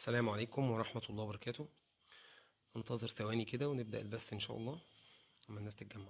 السلام عليكم ورحمة الله وبركاته ننتظر ثواني كده ونبدأ البث إن شاء الله لما الناس تتجمع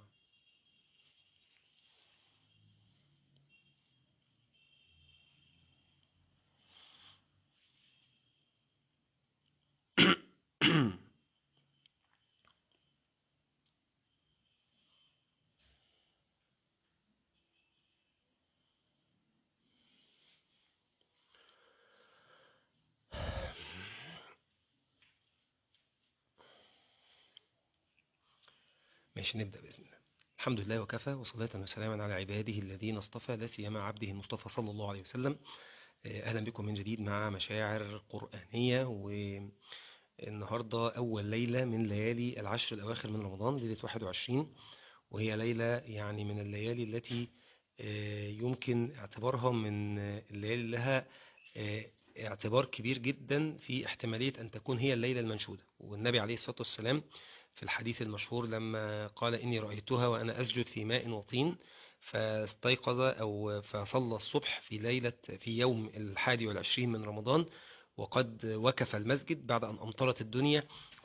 ماشي نبدأ بإذن الله الحمد لله وكفى وصلاة وسلاما على عباده الذين اصطفى لا سيما عبده المصطفى صلى الله عليه وسلم أهلا بكم من جديد مع مشاعر قرآنية والنهاردة أول ليلة من ليالي العشر الأواخر من رمضان ليلة 21 وهي ليلة يعني من الليالي التي يمكن اعتبارها من الليالي لها اعتبار كبير جدا في احتمالية أن تكون هي الليلة المنشودة والنبي عليه الصلاة والسلام في الحديث المشهور لما قال إني رأيتها وأنا أسجد في ماء وطين فاستيقظ أو فصلى الصبح في ليلة في يوم الحادي والعشرين من رمضان وقد وكف المسجد بعد أن أمطرت الدنيا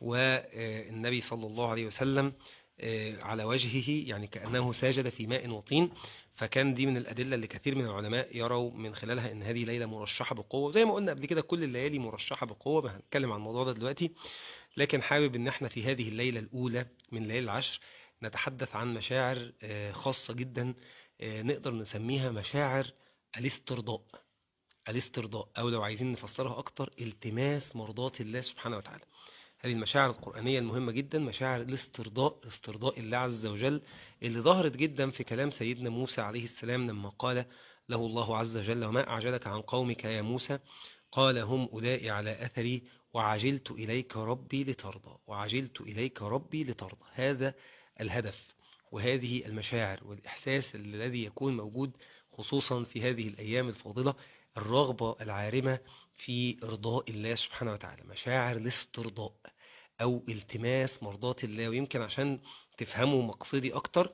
والنبي صلى الله عليه وسلم على وجهه يعني كأنه ساجد في ماء وطين فكان دي من الأدلة اللي كثير من العلماء يروا من خلالها أن هذه ليلة مرشحة بقوة زي ما قلنا قبل كده كل الليالي مرشحة بقوة هنتكلم عن الموضوع ده دلوقتي لكن حابب ان احنا في هذه الليلة الأولى من ليالي العشر نتحدث عن مشاعر خاصة جدا نقدر نسميها مشاعر الاسترضاء الاسترضاء أو لو عايزين نفسرها أكتر التماس مرضات الله سبحانه وتعالى هذه المشاعر القرآنية المهمة جدا مشاعر الاسترضاء استرضاء الله عز وجل اللي ظهرت جدا في كلام سيدنا موسى عليه السلام لما قال له الله عز وجل وما أعجلك عن قومك يا موسى قال هم أولئك على أثري وعجلت إليك ربي لترضى وعجلت إليك ربي لترضى هذا الهدف وهذه المشاعر والإحساس الذي يكون موجود خصوصا في هذه الأيام الفاضلة الرغبة العارمة في إرضاء الله سبحانه وتعالى مشاعر الاسترضاء أو التماس مرضات الله ويمكن عشان تفهموا مقصدي أكتر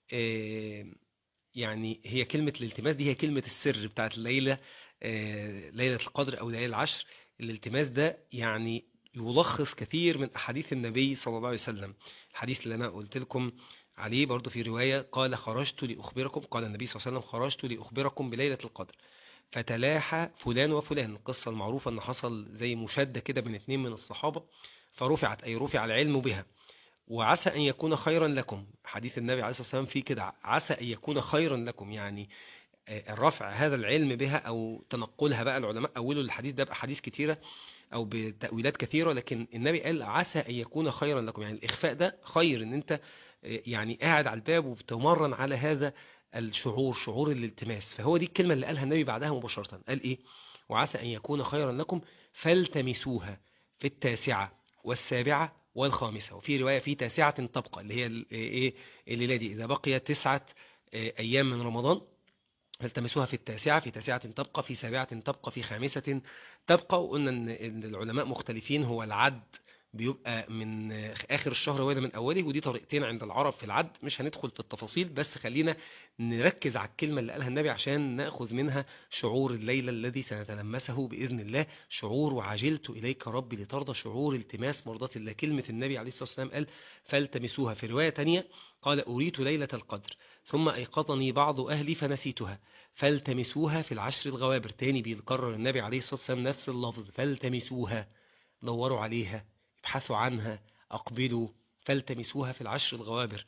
يعني هي كلمة الالتماس دي هي كلمة السر بتاعت الليلة ليلة القدر أو ليلة العشر الالتماس ده يعني يلخص كثير من أحاديث النبي صلى الله عليه وسلم الحديث اللي أنا قلت لكم عليه برضو في رواية قال خرجت لأخبركم قال النبي صلى الله عليه وسلم خرجت لأخبركم بليلة القدر فتلاحى فلان وفلان القصة المعروفة أن حصل زي مشادة كده بين اثنين من الصحابة فرفعت أي رفع العلم بها وعسى أن يكون خيرا لكم حديث النبي عليه الصلاة والسلام فيه كده عسى أن يكون خيرا لكم يعني الرفع هذا العلم بها أو تنقلها بقى العلماء أولوا الحديث ده بأحاديث كثيرة أو بتأويلات كثيرة لكن النبي قال عسى أن يكون خيرا لكم يعني الإخفاء ده خير أن أنت يعني قاعد على الباب وبتمرن على هذا الشعور شعور الالتماس فهو دي الكلمة اللي قالها النبي بعدها مباشرة قال إيه وعسى أن يكون خيرا لكم فالتمسوها في التاسعة والسابعة والخامسة وفي رواية في تاسعة تبقى اللي هي إيه الليلة دي إذا بقي تسعة أيام من رمضان فالتمسوها في التاسعة في تاسعة تبقى في سابعة تبقى في خامسة تبقى وقلنا ان العلماء مختلفين هو العد بيبقى من آخر الشهر ولا من أوله ودي طريقتين عند العرب في العد مش هندخل في التفاصيل بس خلينا نركز على الكلمة اللي قالها النبي عشان نأخذ منها شعور الليلة الذي سنتلمسه بإذن الله شعور وعجلت إليك ربي لترضى شعور التماس مرضات الله كلمة النبي عليه الصلاة والسلام قال فالتمسوها في رواية تانية قال أريت ليلة القدر ثم أيقظني بعض أهلي فنسيتها فالتمسوها في العشر الغوابر تاني بيكرر النبي عليه الصلاة والسلام نفس اللفظ فالتمسوها دوروا عليها ابحثوا عنها أقبلوا فالتمسوها في العشر الغوابر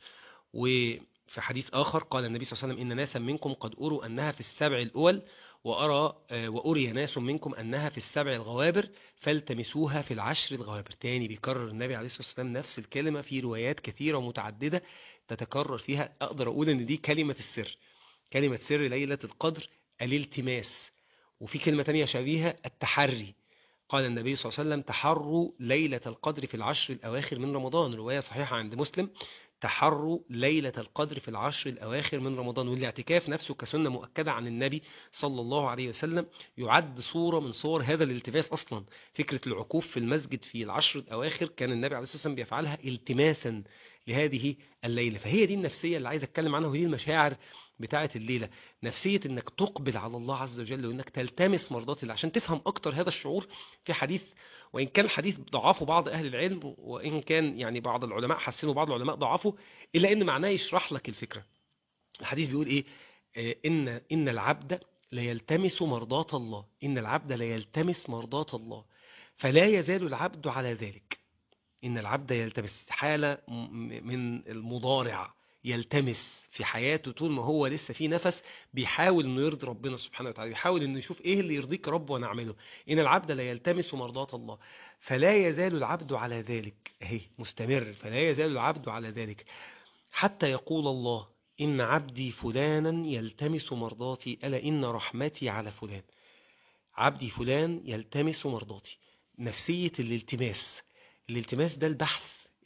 وفي حديث آخر قال النبي صلى الله عليه وسلم إن ناسا منكم قد أروا أنها في السبع الأول وأرى وأري ناس منكم أنها في السبع الغوابر فالتمسوها في العشر الغوابر تاني بيكرر النبي عليه الصلاة والسلام نفس الكلمة في روايات كثيرة ومتعددة تتكرر فيها أقدر أقول أن دي كلمة السر كلمة سر ليلة القدر الالتماس وفي كلمة تانية شبيهة التحري قال النبي صلى الله عليه وسلم تحروا ليلة القدر في العشر الأواخر من رمضان رواية صحيحة عند مسلم تحروا ليلة القدر في العشر الأواخر من رمضان والاعتكاف نفسه كسنة مؤكدة عن النبي صلى الله عليه وسلم يعد صورة من صور هذا الالتماس أصلا فكرة العكوف في المسجد في العشر الأواخر كان النبي عليه الصلاة والسلام بيفعلها التماسا لهذه الليلة فهي دي النفسية اللي عايز أتكلم عنها وهي المشاعر بتاعة الليلة نفسية انك تقبل على الله عز وجل وانك تلتمس مرضات الله عشان تفهم اكتر هذا الشعور في حديث وان كان الحديث ضعفه بعض اهل العلم وان كان يعني بعض العلماء حسنوا بعض العلماء ضعفه الا ان معناه يشرح لك الفكرة الحديث بيقول ايه آه، ان ان العبد لا يلتمس مرضات الله ان العبد لا يلتمس مرضات الله فلا يزال العبد على ذلك إن العبد يلتمس حالة م- من المضارع يلتمس في حياته طول ما هو لسه في نفس بيحاول انه يرضي ربنا سبحانه وتعالى بيحاول انه يشوف ايه اللي يرضيك يا رب وانا اعمله ان العبد لا يلتمس مرضات الله فلا يزال العبد على ذلك اهي مستمر فلا يزال العبد على ذلك حتى يقول الله ان عبدي فلانا يلتمس مرضاتي الا ان رحمتي على فلان عبدي فلان يلتمس مرضاتي نفسية الالتماس الالتماس ده البحث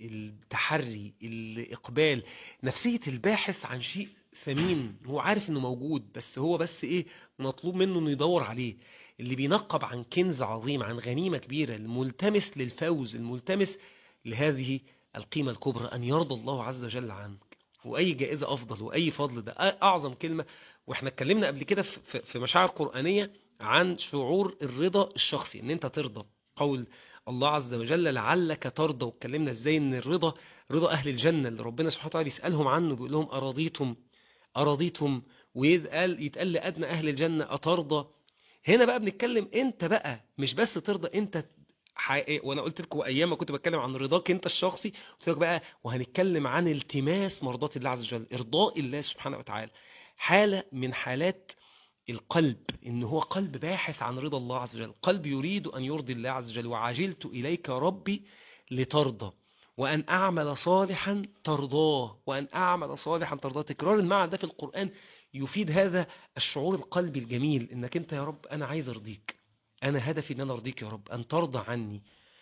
التحري الإقبال نفسية الباحث عن شيء ثمين هو عارف انه موجود بس هو بس ايه مطلوب منه انه يدور عليه اللي بينقب عن كنز عظيم عن غنيمة كبيرة الملتمس للفوز الملتمس لهذه القيمة الكبرى أن يرضى الله عز وجل عنك وأي جائزة أفضل وأي فضل ده أعظم كلمة وإحنا اتكلمنا قبل كده في- في في مشاعر قرآنية عن شعور الرضا الشخصي ان انت ترضى قول الله عز وجل لعلك ترضى واتكلمنا ازاي ان الرضا رضا اهل الجنة اللي ربنا سبحانه وتعالى بيسألهم عنه بيقول لهم اراضيتم اراضيتم ويتقال يتقال لادنى اهل الجنة اترضى هنا بقى بنتكلم انت بقى مش بس ترضى انت حقيقي وانا قلت لكم ايام ما كنت بتكلم عن رضاك انت الشخصي قلت لك بقى وهنتكلم عن التماس مرضات الله عز وجل ارضاء الله سبحانه وتعالى حالة من حالات القلب ان هو قلب باحث عن رضا الله عز وجل قلب يريد ان يرضي الله عز وجل وعجلت اليك ربي لترضى وان اعمل صالحا ترضاه وان اعمل صالحا ترضاه تكرار المعنى ده في القرآن يفيد هذا الشعور القلبي الجميل انك انت يا رب انا عايز ارضيك انا هدفي ان انا ارضيك يا رب ان ترضى عني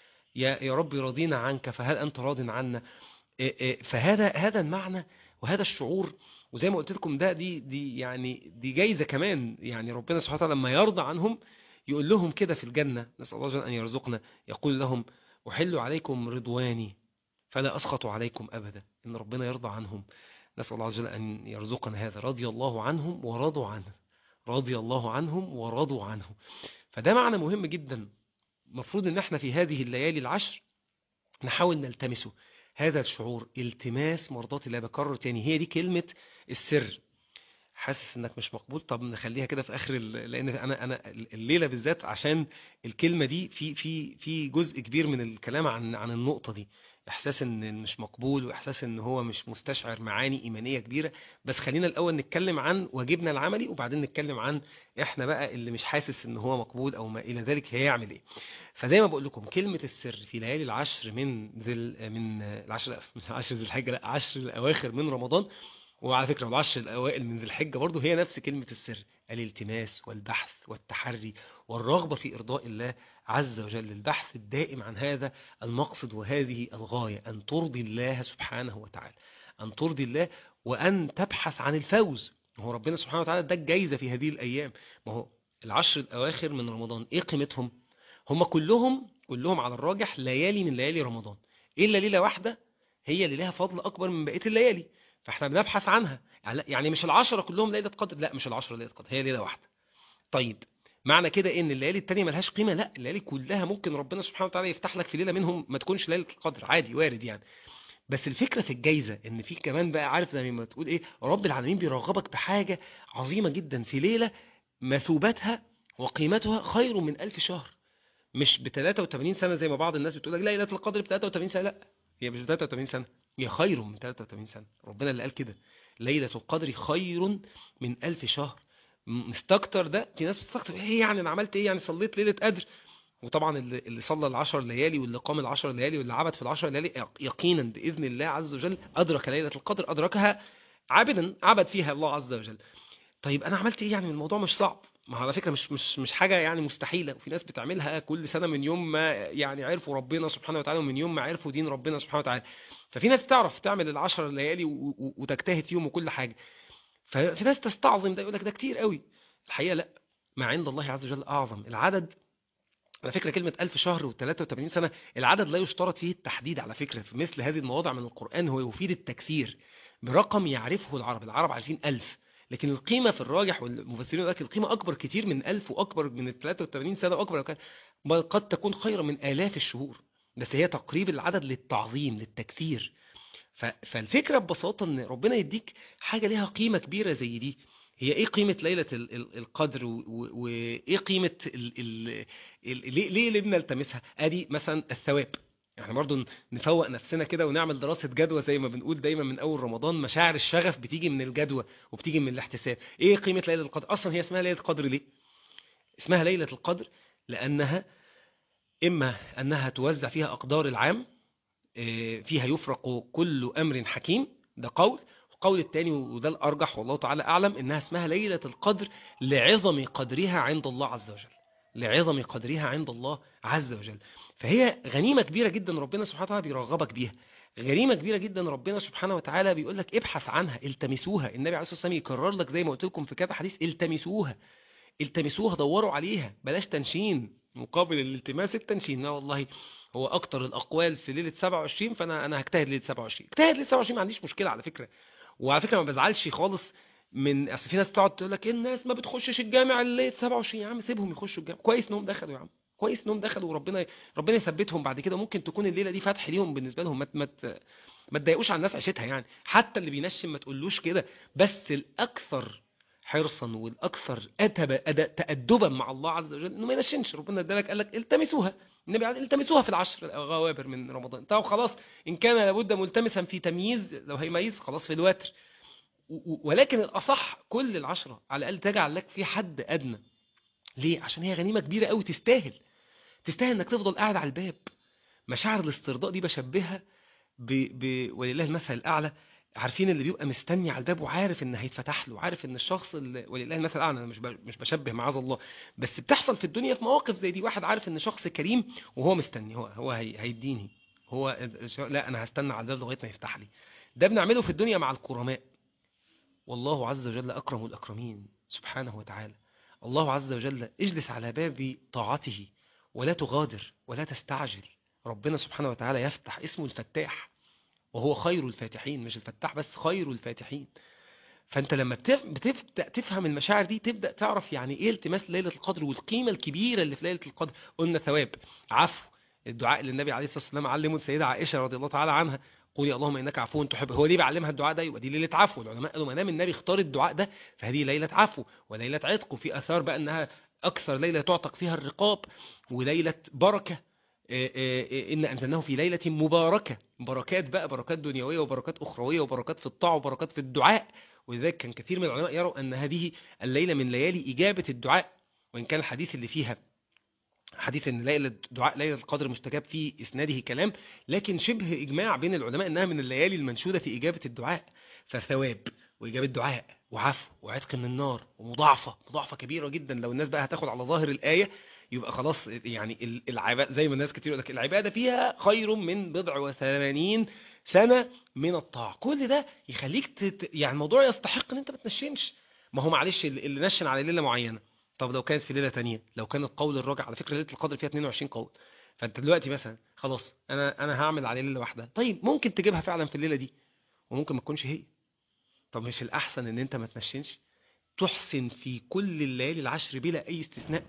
يا يا رب رضينا عنك فهل انت راض عنا إيه إيه فهذا هذا المعنى وهذا الشعور وزي ما قلت لكم ده دي دي يعني دي جايزه كمان يعني ربنا سبحانه وتعالى لما يرضى عنهم يقول لهم كده في الجنه نسال الله عز وجل ان يرزقنا يقول لهم احل عليكم رضواني فلا اسخط عليكم ابدا ان ربنا يرضى عنهم نسال الله عز وجل ان يرزقنا هذا رضي الله عنهم ورضوا عنه رضي الله عنهم ورضوا عنه فده معنى مهم جدا المفروض ان احنا في هذه الليالي العشر نحاول نلتمسه هذا الشعور التماس مرضات الله بكرر تاني هي دي كلمة السر حاسس انك مش مقبول طب نخليها كده في اخر ال- لان انا انا الليله بالذات عشان الكلمه دي في في في جزء كبير من الكلام عن عن النقطه دي احساس ان مش مقبول واحساس ان هو مش مستشعر معاني ايمانيه كبيره بس خلينا الاول نتكلم عن واجبنا العملي وبعدين نتكلم عن احنا بقى اللي مش حاسس ان هو مقبول او ما الى ذلك هيعمل ايه فزي ما بقول لكم كلمه السر في ليالي العشر من ذي ال- من العشر من عشر ذي الحجه لا عشر الاواخر من رمضان وعلى فكرة العشر الأوائل من ذي الحجة برضه هي نفس كلمة السر الالتماس والبحث والتحري والرغبة في إرضاء الله عز وجل البحث الدائم عن هذا المقصد وهذه الغاية أن ترضي الله سبحانه وتعالى أن ترضي الله وأن تبحث عن الفوز هو ربنا سبحانه وتعالى ده الجايزة في هذه الأيام ما هو العشر الأواخر من رمضان إيه قيمتهم هم كلهم كلهم على الراجح ليالي من ليالي رمضان إلا ليلة واحدة هي اللي لها فضل أكبر من بقية الليالي فاحنا بنبحث عنها يعني مش العشرة كلهم ليلة قدر لا مش العشرة ليلة قدر هي ليلة واحدة طيب معنى كده ان الليالي التانية ملهاش قيمة لا الليالي كلها ممكن ربنا سبحانه وتعالى يفتح لك في ليلة منهم ما تكونش ليلة القدر عادي وارد يعني بس الفكرة في الجايزة ان في كمان بقى عارف زي ما تقول ايه رب العالمين بيرغبك بحاجة عظيمة جدا في ليلة مثوبتها وقيمتها خير من ألف شهر مش ب 83 سنة زي ما بعض الناس بتقول لك لا ليلة القدر ب 83 سنة لا هي مش ب 83 سنة هي خير من 83 سنة ربنا اللي قال كده ليلة القدر خير من ألف شهر مستكتر ده في ناس بتستكتر ايه يعني انا عملت ايه يعني صليت ليلة قدر وطبعا اللي, اللي صلى العشر ليالي واللي قام العشر ليالي واللي عبد في العشر ليالي يقينا بإذن الله عز وجل أدرك ليلة القدر أدركها عابدا عبد فيها الله عز وجل طيب أنا عملت إيه يعني الموضوع مش صعب ما على فكرة مش مش مش حاجة يعني مستحيلة وفي ناس بتعملها كل سنة من يوم ما يعني عرفوا ربنا سبحانه وتعالى ومن يوم ما عرفوا دين ربنا سبحانه وتعالى ففي ناس تعرف تعمل العشر ليالي وتجتهد فيهم وكل حاجة ففي ناس تستعظم ده يقول لك ده كتير قوي الحقيقة لا ما عند الله عز وجل أعظم العدد على فكرة كلمة ألف شهر و83 سنة العدد لا يشترط فيه التحديد على فكرة في مثل هذه المواضع من القرآن هو يفيد التكثير برقم يعرفه العرب العرب عارفين ألف لكن القيمة في الراجح والمفسرين يقول لك القيمة أكبر كتير من 1000 وأكبر من ال 83 سنة وأكبر لو كان بل قد تكون خيرا من آلاف الشهور بس هي تقريب العدد للتعظيم للتكثير ف- فالفكرة ببساطة ان ربنا يديك حاجة ليها قيمة كبيرة زي دي هي ايه قيمة ليلة ال- ال- القدر و- و- وايه قيمة ال ال ال ليه ليه ليه بنلتمسها ادي مثلا الثواب يعني برضو نفوق نفسنا كده ونعمل دراسة جدوى زي ما بنقول دايما من اول رمضان مشاعر الشغف بتيجي من الجدوى وبتيجي من الاحتساب ايه قيمة ليلة القدر اصلا هي اسمها ليلة القدر ليه اسمها ليلة القدر لانها اما انها توزع فيها اقدار العام إيه، فيها يفرق كل أمر حكيم ده قول القول الثاني وده الأرجح والله تعالى أعلم إنها اسمها ليلة القدر لعظم قدرها عند الله عز وجل لعظم قدرها عند الله عز وجل فهي غنيمة كبيرة جدا ربنا سبحانه وتعالى بيرغبك بيها غنيمة كبيرة جدا ربنا سبحانه وتعالى بيقول لك ابحث عنها التمسوها النبي عليه الصلاة والسلام يكرر لك زي ما قلت لكم في كذا حديث التمسوها التمسوها دوروا عليها بلاش تنشين مقابل الالتماس التنشين لا والله هو اكتر الاقوال في ليله 27 فانا انا هجتهد ليله 27 اجتهد ليله 27 ما عنديش مشكله على فكره وعلى فكره ما بزعلش خالص من اصل في ناس تقعد تقول لك إيه الناس ما بتخشش الجامع ليله 27 يا عم سيبهم يخشوا الجامع كويس انهم دخلوا يا عم كويس انهم دخلوا وربنا ربنا يثبتهم بعد كده ممكن تكون الليله دي فتح ليهم بالنسبه لهم ما ما ت- ما تضايقوش على الناس عيشتها يعني حتى اللي بينشم ما تقولوش كده بس الاكثر حرصا والاكثر اتب أد- تادبا مع الله عز وجل انه ما ينشنش ربنا ادالك قال لك التمسوها النبي قال التمسوها في العشر الغوابر من رمضان طب خلاص ان كان لابد ملتمسا في تمييز لو هيميز خلاص في الوتر و- و- ولكن الاصح كل العشرة على الاقل تجعل لك في حد ادنى ليه عشان هي غنيمه كبيره قوي تستاهل تستاهل انك تفضل قاعد على الباب مشاعر الاسترضاء دي بشبهها ب... ب... ولله المثل الاعلى عارفين اللي بيبقى مستني على الباب وعارف ان هيتفتح له عارف ان الشخص اللي ولله المثل الاعلى انا مش ب... مش بشبه معاذ الله بس بتحصل في الدنيا في مواقف زي دي واحد عارف ان شخص كريم وهو مستني هو هو هي... هيديني هو لا انا هستنى على الباب لغايه ما يفتح لي ده بنعمله في الدنيا مع الكرماء والله عز وجل اكرم الاكرمين سبحانه وتعالى الله عز وجل اجلس على باب طاعته ولا تغادر ولا تستعجل ربنا سبحانه وتعالى يفتح اسمه الفتاح وهو خير الفاتحين مش الفتاح بس خير الفاتحين فانت لما بتف- بتبدا تفهم المشاعر دي تبدا تعرف يعني ايه التماس ليله القدر والقيمه الكبيره اللي في ليله القدر قلنا ثواب عفو الدعاء اللي النبي عليه الصلاه والسلام علمه السيده عائشه رضي الله تعالى عنها قولي اللهم انك عفو تحب هو ليه بيعلمها الدعاء ده يبقى دي ليله عفو العلماء قالوا ما دام النبي اختار الدعاء ده فهذه ليله عفو وليله عتق وفي اثار بقى انها اكثر ليله تعتق فيها الرقاب وليله بركه إيه إيه إيه إن أنزلناه في ليلة مباركة بركات بقى بركات دنيوية وبركات أخروية وبركات في الطاعة وبركات في الدعاء ولذلك كان كثير من العلماء يروا أن هذه الليلة من ليالي إجابة الدعاء وإن كان الحديث اللي فيها حديث ان ليله دعاء ليله القدر مستجاب في اسناده كلام لكن شبه اجماع بين العلماء انها من الليالي المنشوده في اجابه الدعاء فثواب واجابه دعاء وعفو وعتق من النار ومضاعفه مضاعفه كبيره جدا لو الناس بقى هتاخد على ظاهر الايه يبقى خلاص يعني العبادة زي ما الناس كتير يقول لك العباده فيها خير من بضع وثمانين سنه من الطاعه كل ده يخليك تت... يعني الموضوع يستحق ان انت ما تنشنش ما هو معلش اللي اللي نشن على ليله معينه طب لو كانت في ليله تانية لو كان القول الراجع على فكره ليله القدر فيها 22 قول فانت دلوقتي مثلا خلاص انا انا هعمل عليه ليله واحده طيب ممكن تجيبها فعلا في الليله دي وممكن ما تكونش هي طب مش الاحسن ان انت ما تنشنش تحسن في كل الليالي العشر بلا اي استثناء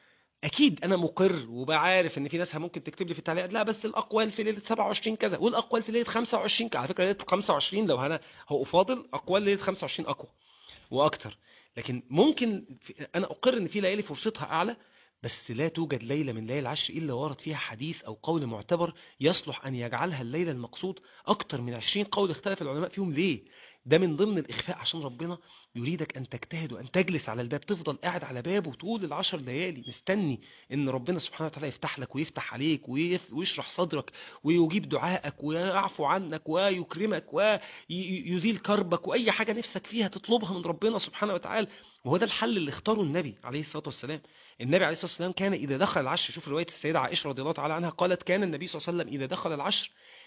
اكيد انا مقر وبعارف ان في ناس ممكن تكتب لي في التعليقات لا بس الاقوال في ليله 27 كذا والاقوال في ليله 25 كذا على فكره ليله 25 لو انا هو افاضل اقوال ليله 25 اقوى واكتر لكن ممكن في- انا اقر ان في ليالي فرصتها اعلى بس لا توجد ليله من ليالي العشر الا ورد فيها حديث او قول معتبر يصلح ان يجعلها الليله المقصود اكتر من 20 قول اختلف العلماء فيهم ليه ده من ضمن الاخفاء عشان ربنا يريدك ان تجتهد وان تجلس على الباب تفضل قاعد على بابه طول العشر ليالي مستني ان ربنا سبحانه وتعالى يفتح لك ويفتح عليك ويف- ويشرح صدرك ويجيب دعائك ويعفو عنك ويكرمك ويزيل كربك واي حاجه نفسك فيها تطلبها من ربنا سبحانه وتعالى وهو ده الحل اللي اختاره النبي عليه الصلاه والسلام النبي عليه الصلاه والسلام كان اذا دخل العشر شوف روايه السيده عائشه رضي الله تعالى عنها قالت كان النبي صلى الله عليه وسلم اذا دخل العشر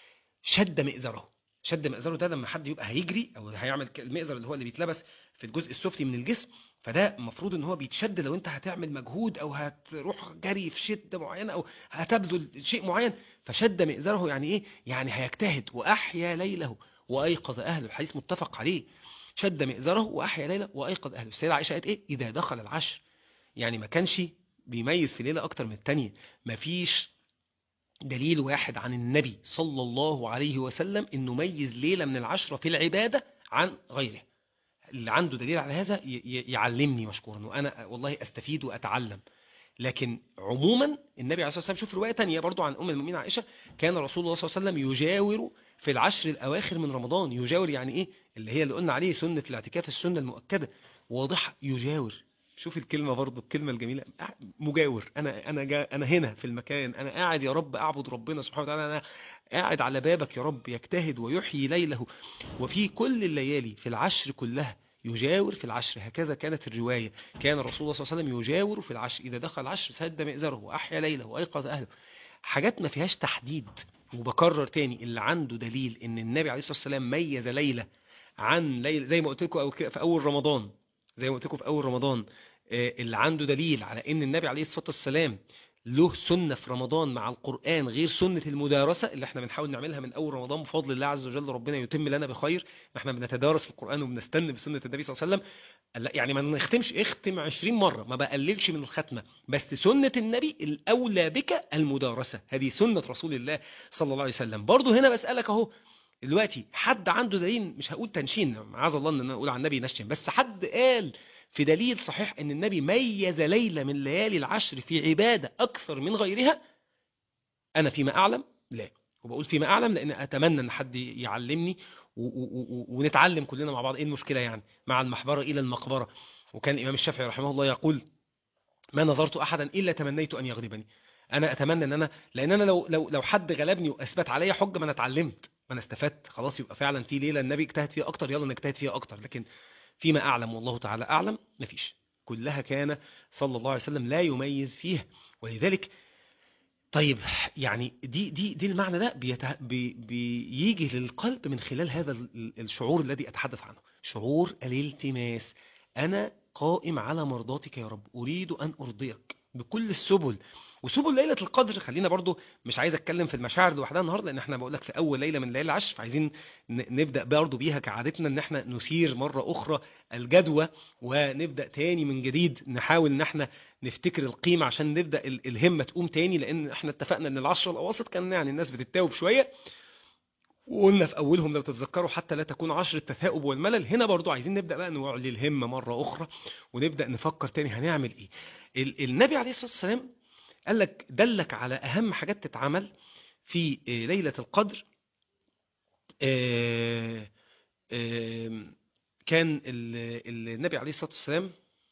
شد مئزره شد مئزره ده لما حد يبقى هيجري او هيعمل ك- المئزر اللي هو اللي بيتلبس في الجزء السفلي من الجسم فده المفروض ان هو بيتشد لو انت هتعمل مجهود او هتروح جري في شده معينه او هتبذل شيء معين فشد مئزره يعني ايه يعني هيجتهد واحيا ليله وايقظ اهله الحديث متفق عليه شد مئزره وأحيا ليلة وأيقظ أهله السيدة عائشة قالت إيه إذا دخل العشر يعني ما كانش بيميز في ليلة أكتر من التانية مفيش دليل واحد عن النبي صلى الله عليه وسلم انه ميز ليلة من العشرة في العبادة عن غيره اللي عنده دليل على هذا ي- ي- يعلمني مشكورا وانا والله استفيد واتعلم لكن عموما النبي عليه الصلاه والسلام شوف روايه تانية برضو عن ام المؤمنين عائشه كان رسول الله صلى الله عليه وسلم يجاور في العشر الاواخر من رمضان يجاور يعني ايه اللي هي اللي قلنا عليه سنه الاعتكاف السنه المؤكده واضحه يجاور شوف الكلمه برضو الكلمه الجميله مجاور انا انا جا انا هنا في المكان انا قاعد يا رب اعبد ربنا سبحانه وتعالى انا قاعد على بابك يا رب يجتهد ويحيي ليله وفي كل الليالي في العشر كلها يجاور في العشر هكذا كانت الرواية كان الرسول صلى الله عليه وسلم يجاور في العشر إذا دخل العشر سد مئزره وأحيا ليله وأيقظ أهله حاجات ما فيهاش تحديد وبكرر تاني اللي عنده دليل ان النبي عليه الصلاة والسلام ميز ليلة عن ليلة زي ما قلت لكم في أول رمضان زي ما قلت لكم في أول رمضان آه، اللي عنده دليل على ان النبي عليه الصلاة والسلام له سنة في رمضان مع القرآن غير سنة المدارسة اللي احنا بنحاول نعملها من أول رمضان بفضل الله عز وجل ربنا يتم لنا بخير احنا بنتدارس القرآن وبنستنى بسنة النبي صلى الله عليه وسلم لا يعني ما نختمش اختم 20 مرة ما بقللش من الختمة بس سنة النبي الأولى بك المدارسة هذه سنة رسول الله صلى الله عليه وسلم برضو هنا بسألك اهو دلوقتي حد عنده دليل مش هقول تنشين معاذ الله ان انا اقول عن النبي نشن بس حد قال في دليل صحيح ان النبي ميز ليلة من ليالي العشر في عبادة اكثر من غيرها انا فيما اعلم لا وبقول فيما اعلم لان اتمنى ان حد يعلمني و- و- و- ونتعلم كلنا مع بعض ايه المشكلة يعني مع المحبرة الى المقبرة وكان الامام الشافعي رحمه الله يقول ما نظرت احدا الا تمنيت ان يغلبني انا اتمنى ان انا لان انا لو لو لو حد غلبني واثبت عليا حجه ما انا اتعلمت ما انا استفدت خلاص يبقى فعلا في ليله النبي اجتهد فيها اكتر يلا نجتهد فيها اكتر لكن فيما اعلم والله تعالى اعلم مفيش كلها كان صلى الله عليه وسلم لا يميز فيها ولذلك طيب يعني دي دي دي المعنى ده بيته بي بيجي للقلب من خلال هذا ال- الشعور الذي اتحدث عنه شعور الالتماس انا قائم على مرضاتك يا رب اريد ان ارضيك بكل السبل وسبل ليله القدر خلينا برضو مش عايز اتكلم في المشاعر لوحدها النهارده لان احنا بقول لك في اول ليله من ليالي العشر فعايزين ن- نبدا برضو بيها كعادتنا ان احنا نثير مره اخرى الجدوى ونبدا تاني من جديد نحاول ان احنا نفتكر القيمه عشان نبدا ال- الهمه تقوم تاني لان احنا اتفقنا ان العشر الاواسط كان يعني الناس بتتاوب شويه وقلنا في اولهم لو تتذكروا حتى لا تكون عشر التثاؤب والملل هنا برضو عايزين نبدا بقى نعلي الهمه مره اخرى ونبدا نفكر تاني هنعمل ايه ال- النبي عليه الصلاه والسلام قال لك دلك على اهم حاجات تتعمل في آه، ليله القدر آه، آه، كان ال- ال- النبي عليه الصلاه والسلام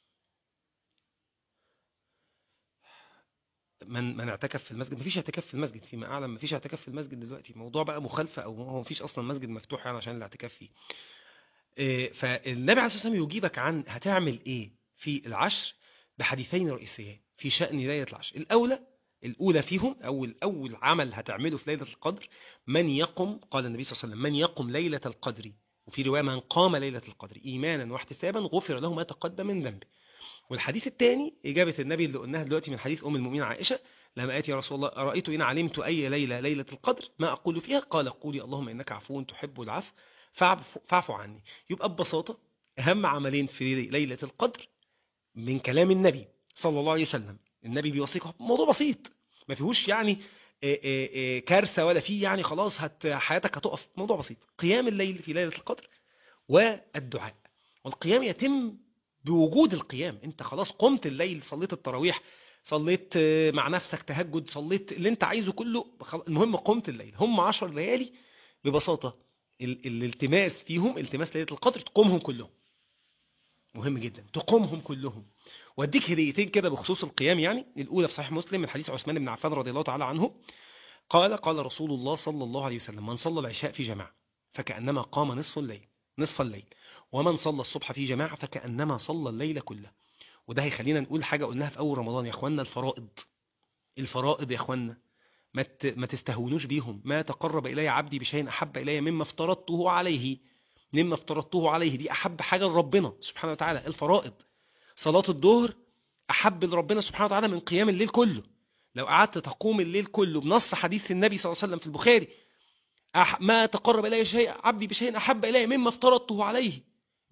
من من اعتكف في المسجد مفيش اعتكاف في المسجد فيما اعلم مفيش اعتكاف في المسجد دلوقتي الموضوع بقى مخالفه او هو مفيش اصلا مسجد مفتوح يعني عشان الاعتكاف فيه إيه، فالنبي عليه الصلاه والسلام يجيبك عن هتعمل ايه في العشر بحديثين رئيسيين في شأن ليلة العشر الأولى الأولى فيهم أو الأول عمل هتعمله في ليلة القدر من يقم قال النبي صلى الله عليه وسلم من يقم ليلة القدر وفي رواية من قام ليلة القدر إيمانا واحتسابا غفر له ما تقدم من ذنبه والحديث الثاني إجابة النبي اللي قلناها دلوقتي من حديث أم المؤمنين عائشة لما آتي يا رسول الله أرأيت إن علمت أي ليلة ليلة القدر ما أقول فيها قال قولي اللهم إنك عفو تحب العفو فاعف فاعف عني يبقى ببساطة أهم عملين في ليلة القدر من كلام النبي صلى الله عليه وسلم النبي بيوصيك موضوع بسيط ما فيهوش يعني آه، آه، آه، كارثة ولا فيه يعني خلاص هت حياتك هتقف موضوع بسيط قيام الليل في ليلة القدر والدعاء والقيام يتم بوجود القيام انت خلاص قمت الليل صليت التراويح صليت آه، مع نفسك تهجد صليت اللي انت عايزه كله خل- المهم قمت الليل هم عشر ليالي ببساطة ال- الالتماس فيهم التماس ليلة القدر تقومهم كلهم مهم جدا تقومهم كلهم واديك هديتين كده بخصوص القيام يعني الاولى في صحيح مسلم من حديث عثمان بن عفان رضي الله تعالى عنه قال قال رسول الله صلى الله عليه وسلم من صلى العشاء في جماعه فكانما قام نصف الليل نصف الليل ومن صلى الصبح في جماعه فكانما صلى الليل كله وده هيخلينا نقول حاجه قلناها في اول رمضان يا اخوانا الفرائض الفرائض يا اخوانا ما ت- ما تستهونوش بيهم ما تقرب الي عبدي بشيء احب الي مما افترضته عليه مما افترضته عليه دي احب حاجه لربنا سبحانه وتعالى الفرائض صلاه الظهر احب لربنا سبحانه وتعالى من قيام الليل كله لو قعدت تقوم الليل كله بنص حديث النبي صلى الله عليه وسلم في البخاري أح ما تقرب الي شيء عبدي بشيء احب الي مما افترضته عليه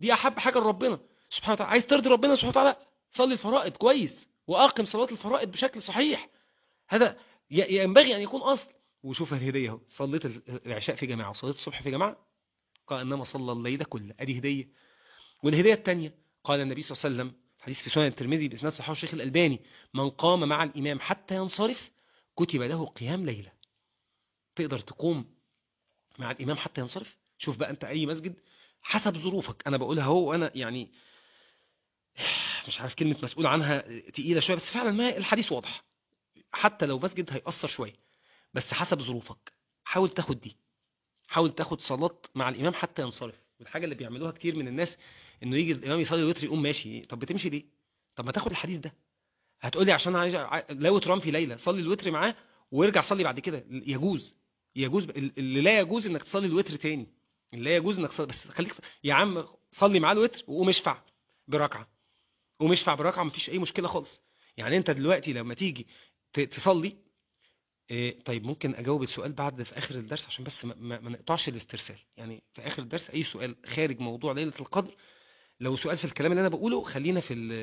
دي احب حاجه لربنا سبحانه وتعالى عايز ترضي ربنا سبحانه وتعالى صلي الفرائض كويس واقم صلاه الفرائض بشكل صحيح هذا ي- ينبغي ان يكون اصل وشوف الهديه اهو صليت العشاء في جماعه وصليت الصبح في جماعه قال انما صلى الليل كله ادي هديه والهديه الثانيه قال النبي صلى الله عليه وسلم حديث في سنن الترمذي باسناد صحيح الشيخ الالباني من قام مع الامام حتى ينصرف كتب له قيام ليله تقدر تقوم مع الامام حتى ينصرف شوف بقى انت اي مسجد حسب ظروفك انا بقولها هو وانا يعني مش عارف كلمه مسؤول عنها تقيله شويه بس فعلا ما الحديث واضح حتى لو مسجد هيأثر شويه بس حسب ظروفك حاول تاخد دي حاول تاخد صلاة مع الإمام حتى ينصرف والحاجة اللي بيعملوها كتير من الناس إنه يجي الإمام يصلي الوتر يقوم ماشي طب بتمشي ليه؟ طب ما تاخد الحديث ده هتقولي عشان عايز ع- لا وتران في ليلة صلي الوتر معاه وارجع صلي بعد كده يجوز يجوز اللي لا يجوز انك تصلي الوتر تاني اللي لا يجوز انك تصلي بس خليك يا عم صلي معاه الوتر وقوم اشفع بركعة قوم اشفع بركعة مفيش أي مشكلة خالص يعني أنت دلوقتي لما تيجي ت- تصلي إيه طيب ممكن اجاوب السؤال بعد في اخر الدرس عشان بس ما, ما, ما نقطعش الاسترسال يعني في اخر الدرس اي سؤال خارج موضوع ليله القدر لو سؤال في الكلام اللي انا بقوله خلينا في ال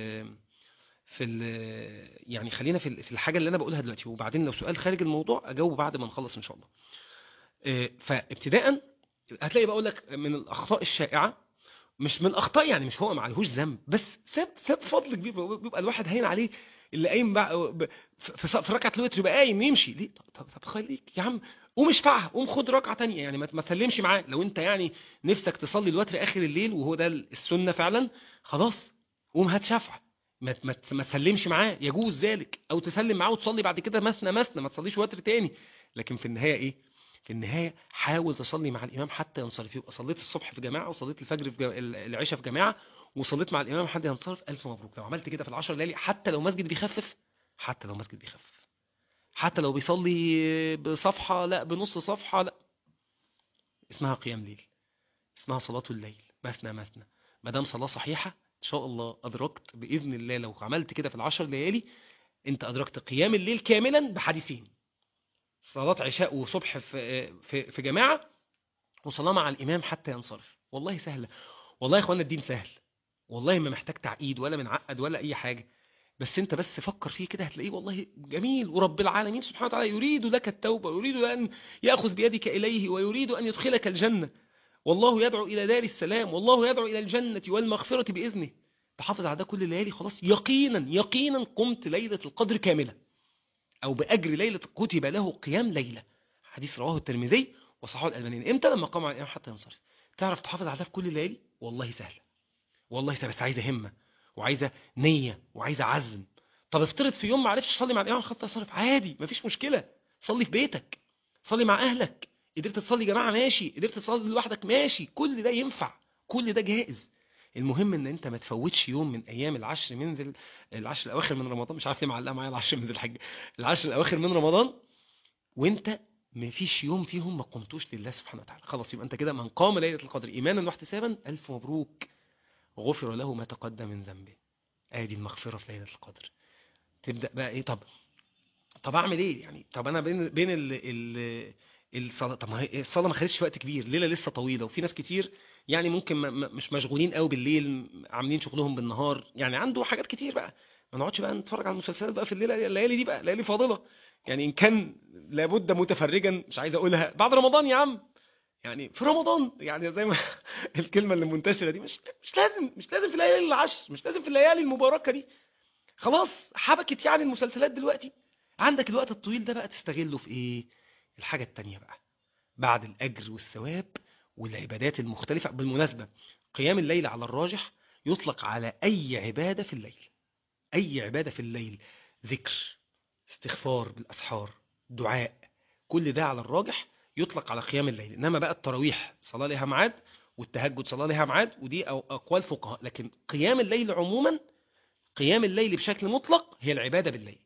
في ال يعني خلينا في ال- في الحاجه اللي انا بقولها دلوقتي وبعدين لو سؤال خارج الموضوع اجاوبه بعد ما نخلص ان شاء الله إيه فابتداء هتلاقي بقول لك من الاخطاء الشائعه مش من الاخطاء يعني مش هو ما عليهوش ذنب بس ساب ساب فضل كبير بيبقى الواحد هين عليه اللي قايم بقى ب- في ص- في ركعه الوتر يبقى قايم يمشي ليه طب, طب, طب خليك يا عم قوم اشفعها قوم خد ركعه تانية يعني ما ما تسلمش معاه لو انت يعني نفسك تصلي الوتر اخر الليل وهو ده السنه فعلا خلاص قوم هات شفعه ما ما ما تسلمش معاه يجوز ذلك او تسلم معاه وتصلي بعد كده مثنى مثنى ما تصليش وتر تاني لكن في النهايه ايه في النهايه حاول تصلي مع الامام حتى ينصرف يبقى صليت الصبح في جماعه وصليت الفجر في جم... العشاء في جماعه وصليت مع الامام حتى ينصرف الف مبروك لو عملت كده في العشر ليالي حتى لو مسجد بيخفف حتى لو مسجد بيخفف حتى لو بيصلي بصفحه لا بنص صفحه لا اسمها قيام ليل اسمها صلاه الليل مثنى مثنى ما دام صلاه صحيحه ان شاء الله ادركت باذن الله لو عملت كده في العشر ليالي انت ادركت قيام الليل كاملا بحديثين صلاة عشاء وصبح في في في جماعة وصلاة مع الإمام حتى ينصرف والله سهلة والله يا إخوانا الدين سهل والله ما محتاج تعقيد ولا منعقد ولا أي حاجة بس أنت بس فكر فيه كده هتلاقيه والله جميل ورب العالمين سبحانه وتعالى يريد لك التوبة ويريد أن يأخذ بيدك إليه ويريد أن يدخلك الجنة والله يدعو إلى دار السلام والله يدعو إلى الجنة والمغفرة بإذنه تحافظ على ده كل الليالي خلاص يقينا يقينا قمت ليلة القدر كاملة أو بأجر ليلة كتب له قيام ليلة حديث رواه الترمذي وصححه الألباني إمتى لما قام على الإمام حتى ينصرف تعرف تحافظ على ده في كل الليالي والله سهلة والله سهلة بس عايزة همة وعايزة نية وعايزة عزم طب افترض في يوم ما عرفتش تصلي مع الإمام حتى ينصرف عادي مفيش مشكلة صلي في بيتك صلي مع أهلك قدرت تصلي جماعة ماشي قدرت تصلي لوحدك ماشي كل ده ينفع كل ده جائز المهم ان انت ما تفوتش يوم من ايام العشر من ذي العشر الاواخر من رمضان مش عارف ليه معلقه معايا العشر من ذي الحجه العشر الاواخر من رمضان وانت ما فيش يوم فيهم ما قمتوش لله سبحانه وتعالى خلاص يبقى انت كده من قام ليله القدر ايمانا واحتسابا الف مبروك غفر له ما تقدم من ذنبه ادي المغفره في ليله القدر تبدا بقى ايه طب طب اعمل ايه يعني طب انا بين بين ال ال الصلاه طب ما هي الصلاه ما خدتش وقت كبير ليله لسه طويله وفي ناس كتير يعني ممكن ما ما- مش مشغولين قوي بالليل عاملين شغلهم بالنهار يعني عنده حاجات كتير بقى ما نقعدش بقى نتفرج على المسلسلات بقى في الليله الليالي دي بقى ليالي فاضله يعني ان كان لابد متفرجا مش عايز اقولها بعد رمضان يا عم يعني في رمضان يعني زي ما الكلمه اللي منتشره دي مش مش لازم مش لازم في الليالي العشر مش لازم في الليالي المباركه دي خلاص حبكت يعني المسلسلات دلوقتي عندك الوقت الطويل ده بقى تستغله في ايه الحاجه التانية بقى بعد الاجر والثواب والعبادات المختلفة بالمناسبة قيام الليل على الراجح يطلق على أي عبادة في الليل أي عبادة في الليل ذكر استغفار بالأسحار دعاء كل ده على الراجح يطلق على قيام الليل إنما بقى التراويح صلاة لها ميعاد والتهجد صلاة لها ميعاد ودي أو أقوال فقهاء لكن قيام الليل عموما قيام الليل بشكل مطلق هي العبادة بالليل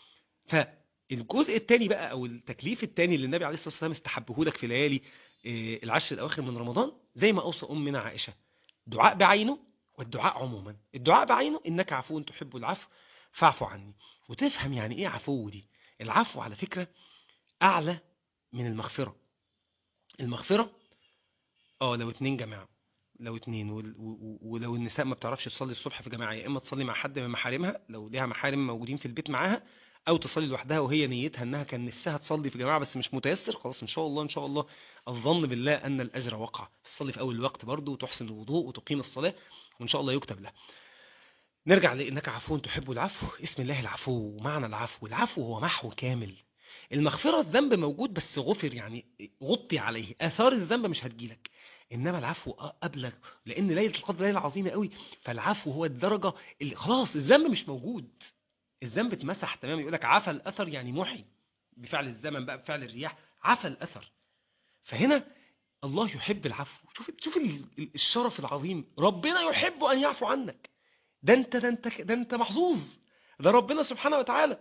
فالجزء الثاني بقى أو التكليف الثاني اللي النبي عليه الصلاة والسلام استحبه لك في ليالي إيه، العشر الأواخر من رمضان زي ما أوصى أمنا عائشة دعاء بعينه والدعاء عموما الدعاء بعينه إنك عفو تحب العفو فاعف عني وتفهم يعني إيه عفو دي العفو على فكرة أعلى من المغفرة المغفرة اه لو اتنين جماعة لو اتنين وال- و- و- ولو النساء ما بتعرفش تصلي الصبح في جماعة يا اما تصلي مع حد من محارمها لو ليها محارم موجودين في البيت معاها او تصلي لوحدها وهي نيتها انها كان نفسها تصلي في جماعة بس مش متيسر خلاص ان شاء الله ان شاء الله الظن بالله ان الاجر وقع تصلي في اول الوقت برضه وتحسن الوضوء وتقيم الصلاة وان شاء الله يكتب لها نرجع لانك عفو تحب العفو اسم الله العفو ومعنى العفو العفو هو محو كامل المغفرة الذنب موجود بس غفر يعني غطي عليه آثار الذنب مش هتجيلك إنما العفو أبلغ لأن ليلة القدر ليلة عظيمة قوي فالعفو هو الدرجة اللي خلاص الذنب مش موجود الذنب اتمسح تمام يقول لك عفى الأثر يعني محي بفعل الزمن بقى بفعل الرياح عفى الأثر فهنا الله يحب العفو شوف شوف ال- ال- الشرف العظيم ربنا يحب أن يعفو عنك ده انت ده انت ده انت محظوظ ده ربنا سبحانه وتعالى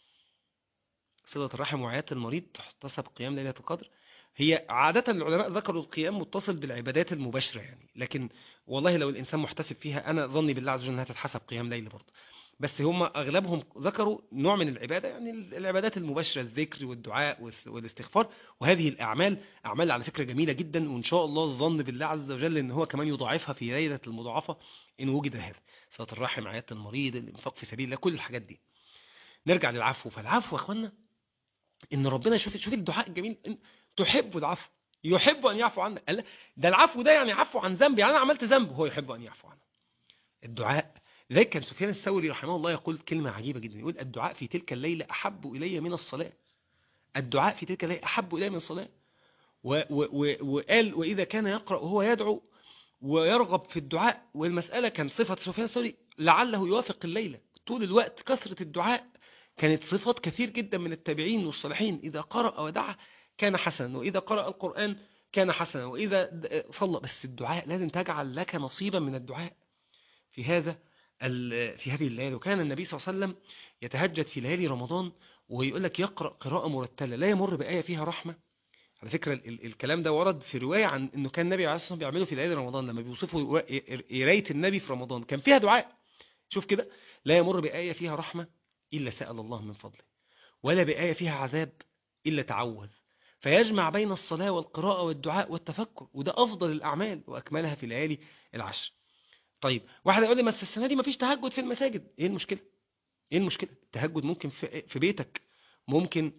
صلة الرحم وعيادة المريض تحتسب قيام ليلة القدر هي عادة العلماء ذكروا القيام متصل بالعبادات المباشرة يعني لكن والله لو الإنسان محتسب فيها أنا ظني بالله عز وجل أنها تتحسب قيام ليل برضه بس هم أغلبهم ذكروا نوع من العبادة يعني العبادات المباشرة الذكر والدعاء والس- والاستغفار وهذه الأعمال أعمال على فكرة جميلة جدا وإن شاء الله الظن بالله عز وجل أن هو كمان يضاعفها في ليلة المضاعفة إن وجد هذا صلاة الرحم عيادة المريض الإنفاق في سبيل الله كل الحاجات دي نرجع للعفو فالعفو يا أخوانا ان ربنا شوف شوف الدعاء الجميل إن تحب العفو يحب ان يعفو عنك قال ده العفو ده يعني عفو عن ذنب يعني انا عملت ذنب هو يحب ان يعفو عنه الدعاء لذلك كان سفيان الثوري رحمه الله يقول كلمة عجيبة جدا يقول الدعاء في تلك الليلة أحب إلي من الصلاة الدعاء في تلك الليلة أحب إلي من الصلاة و و و وقال وإذا كان يقرأ وهو يدعو ويرغب في الدعاء والمسألة كان صفة سفيان الثوري لعله يوافق الليلة طول الوقت كثرة الدعاء كانت صفات كثير جدا من التابعين والصالحين إذا قرأ ودعا كان حسنا وإذا قرأ القرآن كان حسنا وإذا د- صلى بس الدعاء لازم تجعل لك نصيبا من الدعاء في هذا ال- في هذه الليالي وكان النبي صلى الله عليه وسلم يتهجد في ليالي رمضان ويقول لك يقرأ قراءة مرتلة لا يمر بآية فيها رحمة على فكرة ال- ال- الكلام ده ورد في رواية عن انه كان النبي عليه الصلاة والسلام بيعمله في ليالي رمضان لما بيوصفوا و- قراية النبي في رمضان كان فيها دعاء شوف كده لا يمر بآية فيها رحمة إلا سأل الله من فضله ولا بآية فيها عذاب إلا تعوذ فيجمع بين الصلاة والقراءة والدعاء والتفكر وده أفضل الأعمال وأكملها في ليالي العشر طيب واحد يقول لي ما السنة دي ما فيش تهجد في المساجد إيه المشكلة إيه المشكلة التهجد ممكن في, في بيتك ممكن